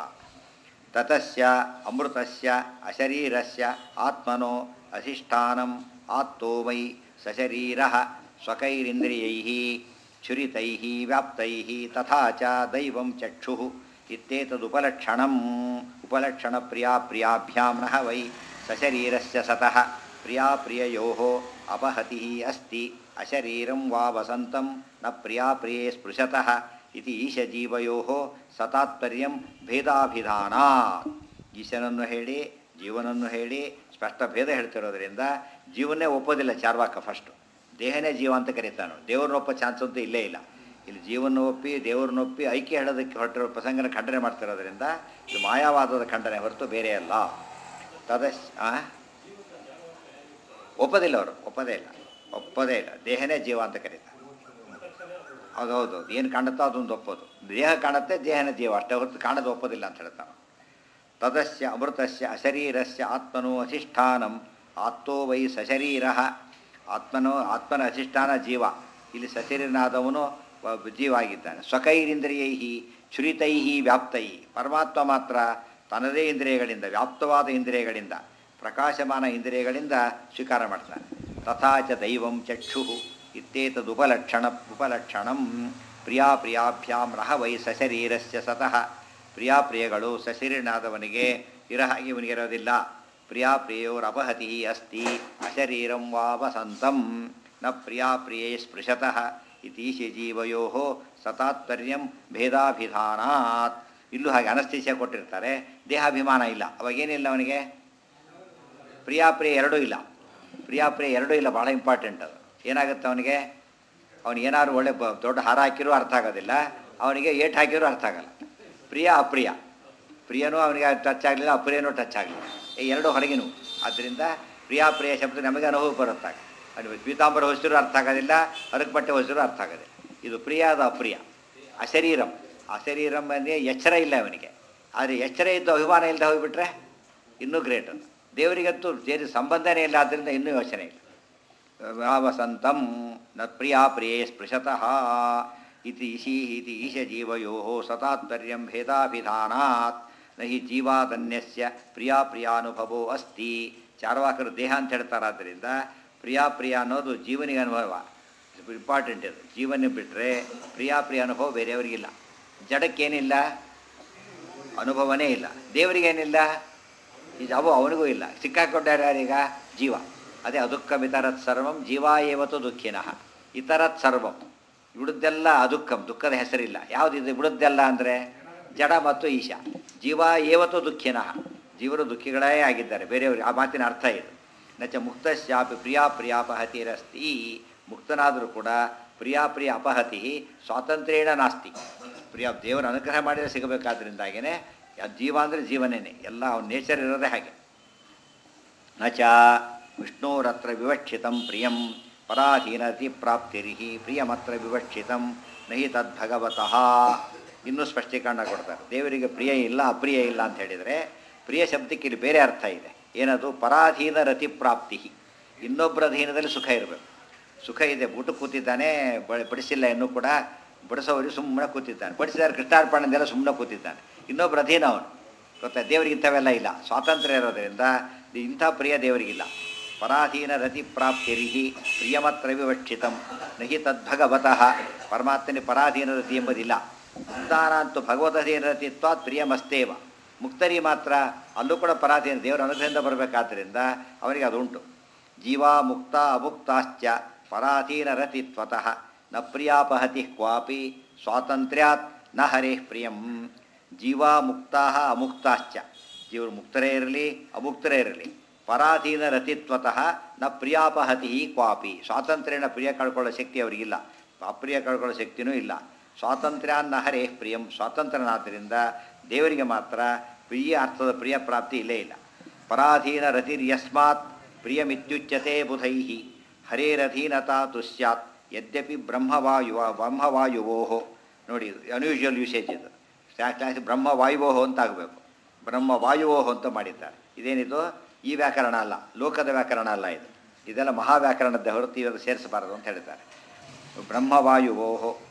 ತತಸ್ಯ ಅಮೃತಸ್ಯ ಅಶರೀರಸ್ಯ ಆತ್ಮನೋ ಅಧಿಷ್ಠಾನಂ ಆತ್ತೋ ವೈ ಸಶರೀರ ಸ್ವಕೈರಿಂದ್ರಿಯೈ ಛುರಿತೈ ವ್ಯಾಪ್ತೈ ತಥಾ ಚ ದೈವಂ ಚಕ್ಷು ಇತ್ಯೇತದುಪಲಕ್ಷಣಂ ಉಪಲಕ್ಷಣ ಪ್ರಿಯಾ ಪ್ರಿಯಾಭ್ಯಾಂ ನಃ ವೈ ಸಶರೀರಸ್ಯ ಸತಃ ಪ್ರಿಯಾ ಪ್ರಿಯಯೋ ಅಪಹತಿ ಅಸ್ತಿ ಅಶರೀರಂ ವಾ ವಸಂತಂ ನ ಪ್ರಿಯಾ ಪ್ರಿಯೇ ಸ್ಪೃಶತಃ ಇತಿ ಈಶಜೀವಯೋ ಸತಾತ್ಪರ್ಯಂ ಭೇದಾಭಿಧಾನ ಈಶನನ್ನು ಹೇಳಿ ಜೀವನನ್ನು ಹೇಳಿ ಸ್ಪಷ್ಟ ಭೇದ ಹೇಳ್ತಿರೋದ್ರಿಂದ ಜೀವನೇ ಒಪ್ಪೋದಿಲ್ಲ ಚಾರ್ವಾಕ ಫಸ್ಟು ದೇಹನೇ ಜೀವ ಅಂತ ಕರೀತಾನು ದೇವ್ರನ್ನ ಒಪ್ಪೋ ಚಾನ್ಸ್ ಅಂತೂ ಇಲ್ಲೇ ಇಲ್ಲ ಇಲ್ಲಿ ಜೀವನ ಒಪ್ಪಿ ದೇವ್ರನ್ನ ಒಪ್ಪಿ ಐಕ್ಯ ಹೇಳೋದಕ್ಕೆ ಹೊರಟಿರೋ ಪ್ರಸಂಗನ ಖಂಡನೆ ಮಾಡ್ತಿರೋದ್ರಿಂದ ಇದು ಮಾಯಾವಾದದ ಖಂಡನೆ ಹೊರತು ಬೇರೆ ಅಲ್ಲ ತದಶ್ ಆ? ಒಪ್ಪೋದಿಲ್ಲ ಅವರು ಒಪ್ಪೋದೇ ಇಲ್ಲ ಒಪ್ಪೋದೇ ಇಲ್ಲ ದೇಹನೇ ಜೀವ ಅಂತ ಕರೀತಾರೆ ಹೌದೌದು ಏನು ಕಾಣುತ್ತೋ ಅದೊಂದು ಒಪ್ಪೋದು ದೇಹ ಕಾಣುತ್ತೆ ದೇಹನೇ ಜೀವ ಅಷ್ಟೇ ಹೊರತು ಕಾಣೋದು ಒಪ್ಪೋದಿಲ್ಲ ಅಂತ ಹೇಳ್ತಾನೆ ತದಸ್ಯ ಅಮೃತಸ್ಯ ಅಶರೀರಸ್ಯ ಆತ್ಮನೋ ಅಧಿಷ್ಠಾನಂ ಆತ್ತೋ ವೈ ಸಶರೀರ ಆತ್ಮನೋ ಆತ್ಮನ ಅಧಿಷ್ಠಾನ ಜೀವ ಇಲ್ಲಿ ಸಶರೀರನಾದವನು ವ- ಜೀವ ಆಗಿದ್ದಾನೆ ಸ್ವಕೈರಿಂದ್ರಿಯೈ ಶ್ರುತೈ ವ್ಯಾಪ್ತೈ ಪರಮಾತ್ಮ ಮಾತ್ರ ತನ್ನದೇ ಇಂದ್ರಿಯಗಳಿಂದ ವ್ಯಾಪ್ತವಾದ ಇಂದ್ರಿಯಗಳಿಂದ ಪ್ರಕಾಶಮಾನ ಇಂದ್ರಿಯಗಳಿಂದ ಸ್ವೀಕಾರ ಮಾಡ್ತಾನೆ ತಥಾ ಚ ದೈವಂ ಚಕ್ಷು ಇತ್ಯೇತದುಪಲಕ್ಷಣ ಉಪಲಕ್ಷಣಂ ಪ್ರಿಯಾ ಪ್ರಿಯಾಭ್ಯಾಂ ರಹ ವೈ ಸಶರೀರಸ್ಯ ಸತಃ ಪ್ರಿಯಾಪ್ರಿಯಗಳು ಸಶರೀರನಾದವನಿಗೆ ಇರ ಹಾಗೆ ಇವನಿಗಿರೋದಿಲ್ಲ ಪ್ರಿಯಾಪ್ರಿಯೋರಪಹತಿ ಅಸ್ತಿ ಅಶರೀರಂ ವಾ ವಸಂತಂ ನ ಪ್ರಿಯಾಪ್ರಿಯೇ ಸ್ಪೃಶತಃ ಇತೀಶಿ ಜೀವಯೋ ಸತಾತ್ಪರ್ಯಂ ಭೇದಾಭಿಧಾನಾತ್ ಇಲ್ಲೂ ಹಾಗೆ ಅನಸ್ತಿಷ್ಯ ಕೊಟ್ಟಿರ್ತಾರೆ ದೇಹಾಭಿಮಾನ ಇಲ್ಲ ಅವಾಗೇನಿಲ್ಲ ಅವನಿಗೆ ಪ್ರಿಯಾಪ್ರಿಯ ಎರಡೂ ಇಲ್ಲ ಪ್ರಿಯಾಪ್ರಿಯ ಎರಡೂ ಇಲ್ಲ ಭಾಳ ಇಂಪಾರ್ಟೆಂಟ್ ಅದು ಏನಾಗುತ್ತೆ ಅವನಿಗೆ ಅವನು ಏನಾದ್ರು ಒಳ್ಳೆ ಬ- ದೊಡ್ಡ ಹಾರ ಹಾಕಿರೂ ಅರ್ಥ ಆಗೋದಿಲ್ಲ ಅವನಿಗೆ ಏಟ್ ಹಾಕಿರೂ ಅರ್ಥ ಆಗಲ್ಲ ಪ್ರಿಯ ಅಪ್ರಿಯ ಪ್ರಿಯನೂ ಅವನಿಗೆ ಟಚ್ ಆಗಲಿಲ್ಲ ಅಪ್ರಿಯನೂ ಟಚ್ ಆಗಲಿಲ್ಲ ಈ ಎರಡು ಹೊರಗಿನವು ಆದ್ದರಿಂದ ಪ್ರಿಯಾಪ್ರಿಯ ಶಬ್ದ ನಮಗೆ ಅನುಭವ ಬರುತ್ತಾಗ ಅದು ಪೀತಾಂಬರ ಹೊಸಿರು ಅರ್ಥ ಆಗೋದಿಲ್ಲ ಹರಕ್ ಬಟ್ಟೆ ಹೊಸಿರು ಅರ್ಥ ಆಗೋದಿಲ್ಲ ಇದು ಪ್ರಿಯ ಅದು ಅಪ್ರಿಯ ಅಶರೀರಂ ಅಶರೀರಂ ಅಂದರೆ ಎಚ್ಚರ ಇಲ್ಲ ಅವನಿಗೆ ಆದರೆ ಎಚ್ಚರ ಇದ್ದು ಅಭಿಮಾನ ಇಲ್ಲದೆ ಹೋಗಿಬಿಟ್ರೆ ಇನ್ನೂ ಗ್ರೇಟ್ ಅದು ದೇವರಿಗಂತೂ ಸೇರಿ ಸಂಬಂಧನೇ ಇಲ್ಲ ಆದ್ದರಿಂದ ಇನ್ನೂ ಯೋಚನೆ ಇಲ್ಲ ವಸಂತಂ ನ ಪ್ರಿಯಾ ಪ್ರಿಯೇ ಸ್ಪೃಶತಃ ಇತಿ ಇಶಿ ಇತಿ ಈಶಜೀವಯೋ ಸತಾತ್ಪರ್ಯಂ ಭೇದಾಭಿಧಾನಾತ್ ನ ಹಿ ಜೀವಾದನ್ಯಸ್ಯ ಪ್ರಿಯಾ ಪ್ರಿಯಾನುಭವೋ ಅಸ್ತಿ ಚಾರ್ವಾಕರು ದೇಹ ಅಂತ ಹೇಳ್ತಾರಾದ್ದರಿಂದ ಪ್ರಿಯಾ ಪ್ರಿಯ ಅನ್ನೋದು ಜೀವನಿಗೆ ಅನುಭವ ಇಂಪಾರ್ಟೆಂಟ್ ಇದು ಜೀವನ ಬಿಟ್ಟರೆ ಪ್ರಿಯಾ ಪ್ರಿಯ ಅನುಭವ ಬೇರೆಯವರಿಗಿಲ್ಲ ಜಡಕ್ಕೇನಿಲ್ಲ ಅನುಭವನೇ ಇಲ್ಲ ದೇವರಿಗೇನಿಲ್ಲ ಇದು ಅವು ಅವನಿಗೂ ಇಲ್ಲ ಸಿಕ್ಕಾಕೊಂಡಾರ ಯಾರೀಗ ಜೀವ ಅದೇ ಅದುಃಖ ಇತರತ್ ಸರ್ವಂ ಜೀವ ಏವತ್ತು ದುಃಖಿನಃ ಇತರತ್ ಸರ್ವಂ ಬಿಡುದ್ದೆಲ್ಲ ಅದುಃಖಂ ದುಃಖದ ಹೆಸರಿಲ್ಲ ಯಾವುದಿದೆ ಬಿಡುದ್ದೆಲ್ಲ ಅಂದರೆ ಜಡ ಮತ್ತು ಈಶ ಜೀವ ಏವತ್ತು ದುಃಖಿನಃ ಜೀವರು ದುಃಖಿಗಳೇ ಆಗಿದ್ದಾರೆ ಬೇರೆಯವರು ಆ ಮಾತಿನ ಅರ್ಥ ಇದು ನಚ ಮುಕ್ತಶ್ಯಾಪಿ ಪ್ರಿಯಾ ಪ್ರಿಯಾಪಹತಿರಸ್ತಿ ಮುಕ್ತನಾದರೂ ಕೂಡ ಪ್ರಿಯಾ ಪ್ರಿಯ ಅಪಹತಿ ಸ್ವಾತಂತ್ರ್ಯೇಣ ನಾಸ್ತಿ ಪ್ರಿಯ ದೇವರ ಅನುಗ್ರಹ ಮಾಡಿದರೆ ಸಿಗಬೇಕಾದ್ರಿಂದಾಗೇ ಜೀವ ಅಂದರೆ ಜೀವನೇನೆ ಎಲ್ಲ ಅವನ ನೇಚರ್ ಇರೋದೇ ಹಾಗೆ ನ ಚ ವಿಷ್ಣೋರತ್ರ ವಿವಕ್ಷಿತಂ ಪ್ರಿಯಂ ಪರಾಧೀನತಿ ಪ್ರಾಪ್ತಿರಿಹಿ ಪ್ರಿಯಮತ್ರ ವಿವಕ್ಷಿತಂ ನಹಿ ತದ್ಭಗವತಃ ಇನ್ನೂ ಸ್ಪಷ್ಟೀಕರಣ ಕೊಡ್ತಾರೆ ದೇವರಿಗೆ ಪ್ರಿಯ ಇಲ್ಲ ಅಪ್ರಿಯ ಇಲ್ಲ ಅಂತ ಹೇಳಿದರೆ ಪ್ರಿಯ ಶಬ್ದಕ್ಕೆ ಇಲ್ಲಿ ಬೇರೆ ಅರ್ಥ ಇದೆ ಏನದು ಪರಾಧೀನ ರತಿ ಪ್ರಾಪ್ತಿ ಇನ್ನೊಬ್ಬರ ಅಧೀನದಲ್ಲಿ ಸುಖ ಇರಬೇಕು ಸುಖ ಇದೆ ಊಟ ಕೂತಿದ್ದಾನೆ ಬ- ಬಡಿಸಿಲ್ಲ ಇನ್ನೂ ಕೂಡ ಬಡಿಸೋರಿಗೆ ಸುಮ್ಮನೆ ಕೂತಿದ್ದಾನೆ ಬಡಿಸಿದಾರೆ ಕೃಷ್ಣಾರ್ಪಣೆಂದೆಲ್ಲ ಸುಮ್ಮನೆ ಕೂತಿದ್ದಾನೆ ಇನ್ನೊಬ್ಬರ ಅಧೀನ ಅವನು ಗೊತ್ತಾ ದೇವರಿಗೆ ಇಂಥವೆಲ್ಲ ಇಲ್ಲ ಸ್ವಾತಂತ್ರ್ಯ ಇರೋದರಿಂದ ಇಂಥ ಪ್ರಿಯ ದೇವರಿಗಿಲ್ಲ ಪರಾಧೀನ ರತಿ ಪ್ರಾಪ್ತಿರಿಹಿ ಪ್ರಿಯಮತ್ರ ವಿವಕ್ಷಿತಂ ನಹಿ ತದ್ಭಗವತಃ ಪರಮಾತ್ಮನಿಗೆ ಪರಾಧೀನ ರತಿ ಎಂಬುದಿಲ್ಲ ಮುಕ್ತಾನಂತೂ ಭಗವದಧೀನ ರತಿತ್ವಾತ್ ಪ್ರಿಯಮಸ್ತೇವ ಮುಕ್ತರಿ ಮಾತ್ರ ಅಲ್ಲೂ ಕೂಡ ಪರಾಧೀನ ದೇವರ ಅನುಗ್ರಹದಿಂದ ಬರಬೇಕಾದ್ದರಿಂದ ಅವನಿಗೆ ಅದು ಉಂಟು ಜೀವ ಮುಕ್ತ ಅಮುಕ್ತಾಶ್ಚ ಪರಾಧೀನ ರತಿತ್ವತಃ ನ ಪ್ರಿಯಾಪಹತಿ ಕ್ವಾಪಿ ಸ್ವಾತಂತ್ರ್ಯಾತ್ ನ ಹರೇಃ ಪ್ರಿಯಂ ಜೀವ ಮುಕ್ತಾ ಅಮುಕ್ತಾಶ್ಚ ಜೀವರು ಮುಕ್ತರೇ ಇರಲಿ ಅಮುಕ್ತರೇ ಇರಲಿ ಪರಾಧೀನ ರತಿತ್ವತಃ ನ ಪ್ರಿಯಾಪಹತಿ ಕ್ವಾಪಿ ಸ್ವಾತಂತ್ರ್ಯನ ಪ್ರಿಯ ಕಳ್ಕೊಳ್ಳೋ ಶಕ್ತಿ ಅವರಿಗಿಲ್ಲ ಅಪ್ರಿಯ ಕಳ್ಕೊಳ್ಳೋ ಶಕ್ತಿನೂ ಇಲ್ಲ ಸ್ವಾತಂತ್ರ್ಯ ನ ಹರೇಃ ಪ್ರಿಯಂ ಸ್ವಾತಂತ್ರ್ಯನಾದ್ದರಿಂದ ದೇವರಿಗೆ ಮಾತ್ರ ಪ್ರಿಯ ಅರ್ಥದ ಪ್ರಿಯ ಪ್ರಾಪ್ತಿ ಇಲ್ಲೇ ಇಲ್ಲ ಪರಾಧೀನ ರತಿರ್ಯಸ್ಮಾತ್ ಪ್ರಿಯಮಿತ್ಯುಚ್ಯತೆ ಬುಧೈ ಹರೇರಧೀನತಾ ತು ಸ್ಯಾತ್ ಯದ್ಯಪಿ ಬ್ರಹ್ಮವಾಯುವ ಬ್ರಹ್ಮವಾಯುವೋ ನೋಡಿ ಅನ್ಯೂಶುವಲ್ ಯೂಸೇಜ್ ಇದು ಕ್ಲಾಸ್ ಬ್ರಹ್ಮವಾಯುವೋ ಅಂತ ಆಗಬೇಕು ಬ್ರಹ್ಮವಾಯುವೋ ಅಂತ ಮಾಡಿದ್ದಾರೆ ಇದೇನಿದು ಈ ವ್ಯಾಕರಣ ಅಲ್ಲ ಲೋಕದ ವ್ಯಾಕರಣ ಅಲ್ಲ ಇದು ಇದೆಲ್ಲ ಮಹಾವ್ಯಾಕರಣದ ಹೊರತು ಇವಾಗ ಸೇರಿಸಬಾರದು ಅಂತ ಹೇಳಿದ್ದಾರೆ ಬ್ರಹ್ಮವಾಯುವೋ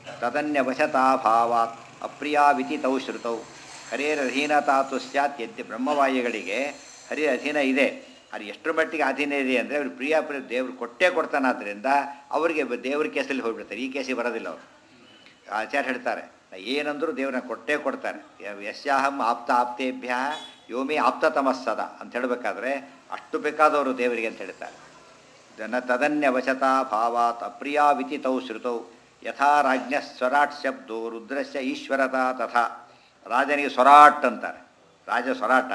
ತದನ್ಯವಶತಾಭಾವಾತ್ ಅಪ್ರಿಯಾವಿತಿ ತೌ ಶ್ರುತೌ ಹರೇರಧೀನತಾತು ಸ್ಯಾತ್ ಯದ್ಯ ಬ್ರಹ್ಮವಾಯುಗಳಿಗೆ ಹರಿಯ ಅಧೀನ ಇದೆ ಅದು ಎಷ್ಟರ ಮಟ್ಟಿಗೆ ಅಧೀನ ಇದೆ ಅಂದರೆ ಅವ್ರು ಪ್ರಿಯ ಪ್ರಿಯ ದೇವ್ರು ಕೊಟ್ಟೇ ಕೊಡ್ತಾನಾದ್ರಿಂದ ಅವರಿಗೆ ದೇವ್ರ ಕೇಸಲ್ಲಿ ಹೋಗ್ಬಿಡ್ತಾರೆ ಈ ಕೇಸಿಗೆ ಬರೋದಿಲ್ಲ ಅವರು ಆಚಾರ್ಯ ಹೇಳ್ತಾರೆ ಏನಂದರೂ ದೇವ್ರನ್ನ ಕೊಟ್ಟೇ ಕೊಡ್ತಾರೆ ಯಶ್ಯಾಹಂ ಆಪ್ತ ಆಪ್ತೇಭ್ಯ ಯೋಮಿ ಆಪ್ತತಮಸ್ಸದ ಅಂತ ಹೇಳಬೇಕಾದ್ರೆ ಅಷ್ಟು ಬೇಕಾದವರು ದೇವರಿಗೆ ಅಂತ ಹೇಳ್ತಾರೆ ಜನ ತದನ್ಯವಶತ ಭಾವಾತ್ ಅಪ್ರಿಯಾವಿತಿ ತೌ ಶ್ರುತೌ ಯಥಾ ರಾಜ್ಞ ಸ್ವರಾಟ್ ಶಬ್ದೋ ರುದ್ರಸ್ಯ ಈಶ್ವರತಾ ತಥಾ ರಾಜನಿಗೆ ಸ್ವರಾಟ್ ಅಂತಾರೆ ರಾಜ ಸ್ವರಾಟ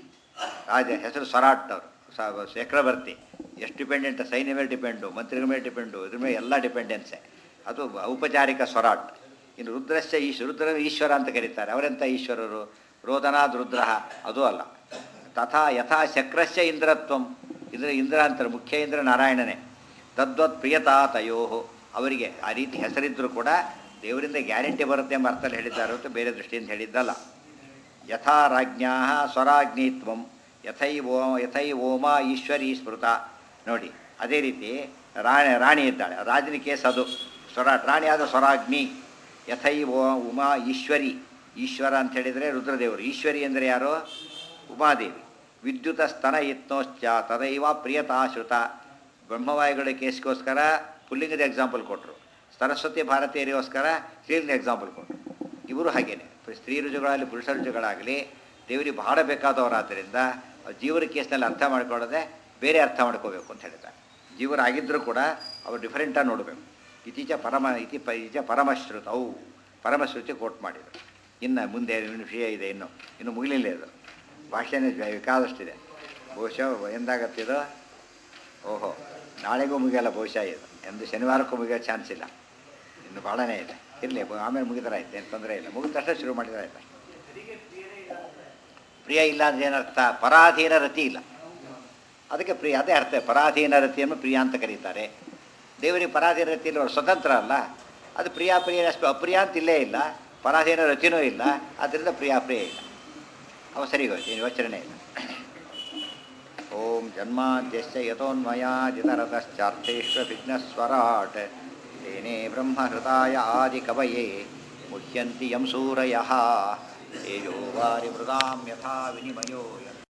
ರಾಜ ಹೆಸರು ಸ್ವರಾಟ್ ಅವರು ಸ- ಚಕ್ರವರ್ತಿ ಎಷ್ಟು ಡಿಪೆಂಡೆಂಟ್ ಸೈನ್ಯ ಮೇಲೆ ಡಿಪೆಂಡು ಮಂತ್ರಿಗಳ ಮೇಲೆ ಡಿಪೆಂಡು ಇದ್ರ ಮೇಲೆ ಎಲ್ಲ ಡಿಪೆಂಡೆನ್ಸೆ ಅದು ಔಪಚಾರಿಕ ಸ್ವರಾಟ್ ಇನ್ನು ರುದ್ರಸ್ಯ ಈಶ್ ರುದ್ರ ಈಶ್ವರ ಅಂತ ಕರೀತಾರೆ ಅವರೆಂಥ ಈಶ್ವರರು ರೋದನಾದ್ ರುದ್ರ ಅದು ಅಲ್ಲ ತಥಾ ಯಥಾ ಶಕ್ರಸ್ಯ ಇಂದ್ರತ್ವಂ ಇಂದ್ರ ಇಂದ್ರ ಅಂತಾರೆ ಮುಖ್ಯ ಇಂದ್ರ ನಾರಾಯಣನೇ ತದ್ವತ್ ಪ್ರಿಯತಾ ತಯೋ ಅವರಿಗೆ ಆ ರೀತಿ ಹೆಸರಿದ್ದರೂ ಕೂಡ ದೇವರಿಂದ ಗ್ಯಾರಂಟಿ ಬರುತ್ತೆ ಎಂಬ ಅರ್ಥದಲ್ಲಿ ಹೇಳಿದ್ದಾರೆ ಹೊರತು ಬೇರೆ ದೃಷ್ಟಿಯಿಂದ ಹೇಳಿದ್ದಲ್ಲ ಯಥಾ ರಾಜ್ಞಾ ಸ್ವರಾಜ್ಞಿತ್ವಂ ಯಥೈ ಓ ಯಥೈ ಓಮ ಈಶ್ವರಿ ಸ್ಮೃತ ನೋಡಿ ಅದೇ ರೀತಿ ರಾಣಿ ರಾಣಿ ಇದ್ದಾಳೆ ರಾಜನ ಕೇಸ್ ಅದು ಸ್ವರ ರಾಣಿ ಆದ ಸ್ವರಾಗ್ನಿ ಯಥೈ ಓ ಉಮಾ ಈಶ್ವರಿ ಈಶ್ವರ ಅಂತ ಹೇಳಿದರೆ ರುದ್ರದೇವರು ಈಶ್ವರಿ ಅಂದರೆ ಯಾರು ಉಮಾದೇವಿ ವಿದ್ಯುತ ಸ್ತನ ಯತ್ನೋಶ್ಚ ತದೈವ ಪ್ರಿಯತಾಶ್ರುತ ಬ್ರಹ್ಮವಾಯುಗಳ ಕೇಸ್ಗೋಸ್ಕರ ಪುಲ್ಲಿಂಗದ ಎಕ್ಸಾಂಪಲ್ ಕೊಟ್ಟರು ಸರಸ್ವತಿ ಭಾರತೀಯರಿಗೋಸ್ಕರ ಸ್ತ್ರೀಲಿಂಗ ಎಕ್ಸಾಂಪಲ್ ಕೊಟ್ಟರು ಇವರು ಹಾಗೇನೆ ಸ್ತ್ರೀ ರುಜುಗಳಾಗಲಿ ಪುರುಷ ರುಜುಗಳಾಗಲಿ ದೇವರಿಗೆ ಬಹಳ ಬೇಕಾದವರಾದ್ದರಿಂದ ಜೀವರ ಕೇಸ್ನಲ್ಲಿ ಅರ್ಥ ಮಾಡ್ಕೊಳ್ಳದೆ ಬೇರೆ ಅರ್ಥ ಮಾಡ್ಕೋಬೇಕು ಅಂತ ಹೇಳ್ತಾರೆ ಜೀವರಾಗಿದ್ದರೂ ಕೂಡ ಅವರು ಡಿಫರೆಂಟಾಗಿ ನೋಡಬೇಕು ಇತ್ತೀಚ ಪರಮ ಇತಿ ಪ ಇಚ ಪರಮಶ್ರುತವು ಪರಮಶ್ರುತಿ ಕೋಟ್ ಮಾಡಿದರು ಇನ್ನು ಮುಂದೆ ಇನ್ನು ವಿಷಯ ಇದೆ ಇನ್ನು ಇನ್ನು ಮುಗಿಲಿಲ್ಲ ಇದು ಭಾಷೆನೇ ಬೇಕಾದಷ್ಟಿದೆ ಬಹುಶಃ ಎಂದಾಗತ್ತಿದು ಓಹೋ ನಾಳೆಗೂ ಮುಗಿಯಲ್ಲ ಬಹುಶಃ ಇದು ಎಂದು ಶನಿವಾರಕ್ಕೂ ಮುಗಿಯೋ ಚಾನ್ಸ್ ಇಲ್ಲ ಇನ್ನು ಭಾಳನೇ ಇದೆ ಇರಲಿ ಆಮೇಲೆ ಮುಗಿದ್ರೆ ಆಯ್ತು ಏನು ತೊಂದರೆ ಇಲ್ಲ ಮುಗಿದ ತಕ್ಷಣ ಶುರು ಮಾಡಿದ್ರೆ ಆಯ್ತು ಪ್ರಿಯ ಇಲ್ಲ ಅಂದ್ರೆ ಏನರ್ಥ ಪರಾಧೀನ ರತಿ ಇಲ್ಲ ಅದಕ್ಕೆ ಪ್ರಿಯ ಅದೇ ಅರ್ಥ ಪರಾಧೀನ ರತಿಯನ್ನು ಪ್ರಿಯ ಅಂತ ಕರೀತಾರೆ ದೇವರಿಗೆ ಪರಾಧೀನ ರತಿ ಇಲ್ಲ ಅವ್ರು ಸ್ವತಂತ್ರ ಅಲ್ಲ ಅದು ಪ್ರಿಯ ಪ್ರಿಯ ಅಷ್ಟು ಅಪ್ರಿಯ ಅಂತ ಇಲ್ಲೇ ಇಲ್ಲ ಪರಾಧೀನ ರತಿನೂ ಇಲ್ಲ ಆದ್ದರಿಂದ ಪ್ರಿಯ ಪ್ರಿಯ ಇಲ್ಲ ಅವ ಸರಿ ಹೋಯ್ತು ಏನು ಯೋಚನೆ ಇಲ್ಲ ಓಂ ಜನ್ಮಾದ್ಯಶ್ಚ ಯಥೋನ್ಮಯಾದಿತರತಶ್ಚಾರ್ಥೇಷ್ವವಿಘ್ನಸ್ವರಾಟ್ ತೇನೇ ಬ್ರಹ್ಮಹೃತಾಯ ಆದಿಕವಯೇ ಮುಹ್ಯಂತಿ ಯಂ ಸೂರಯಃ ತೇಜೋ ವಾರಿ ಮೃದಾಂ ಯಥಾ ವಿನಿಮಯೋ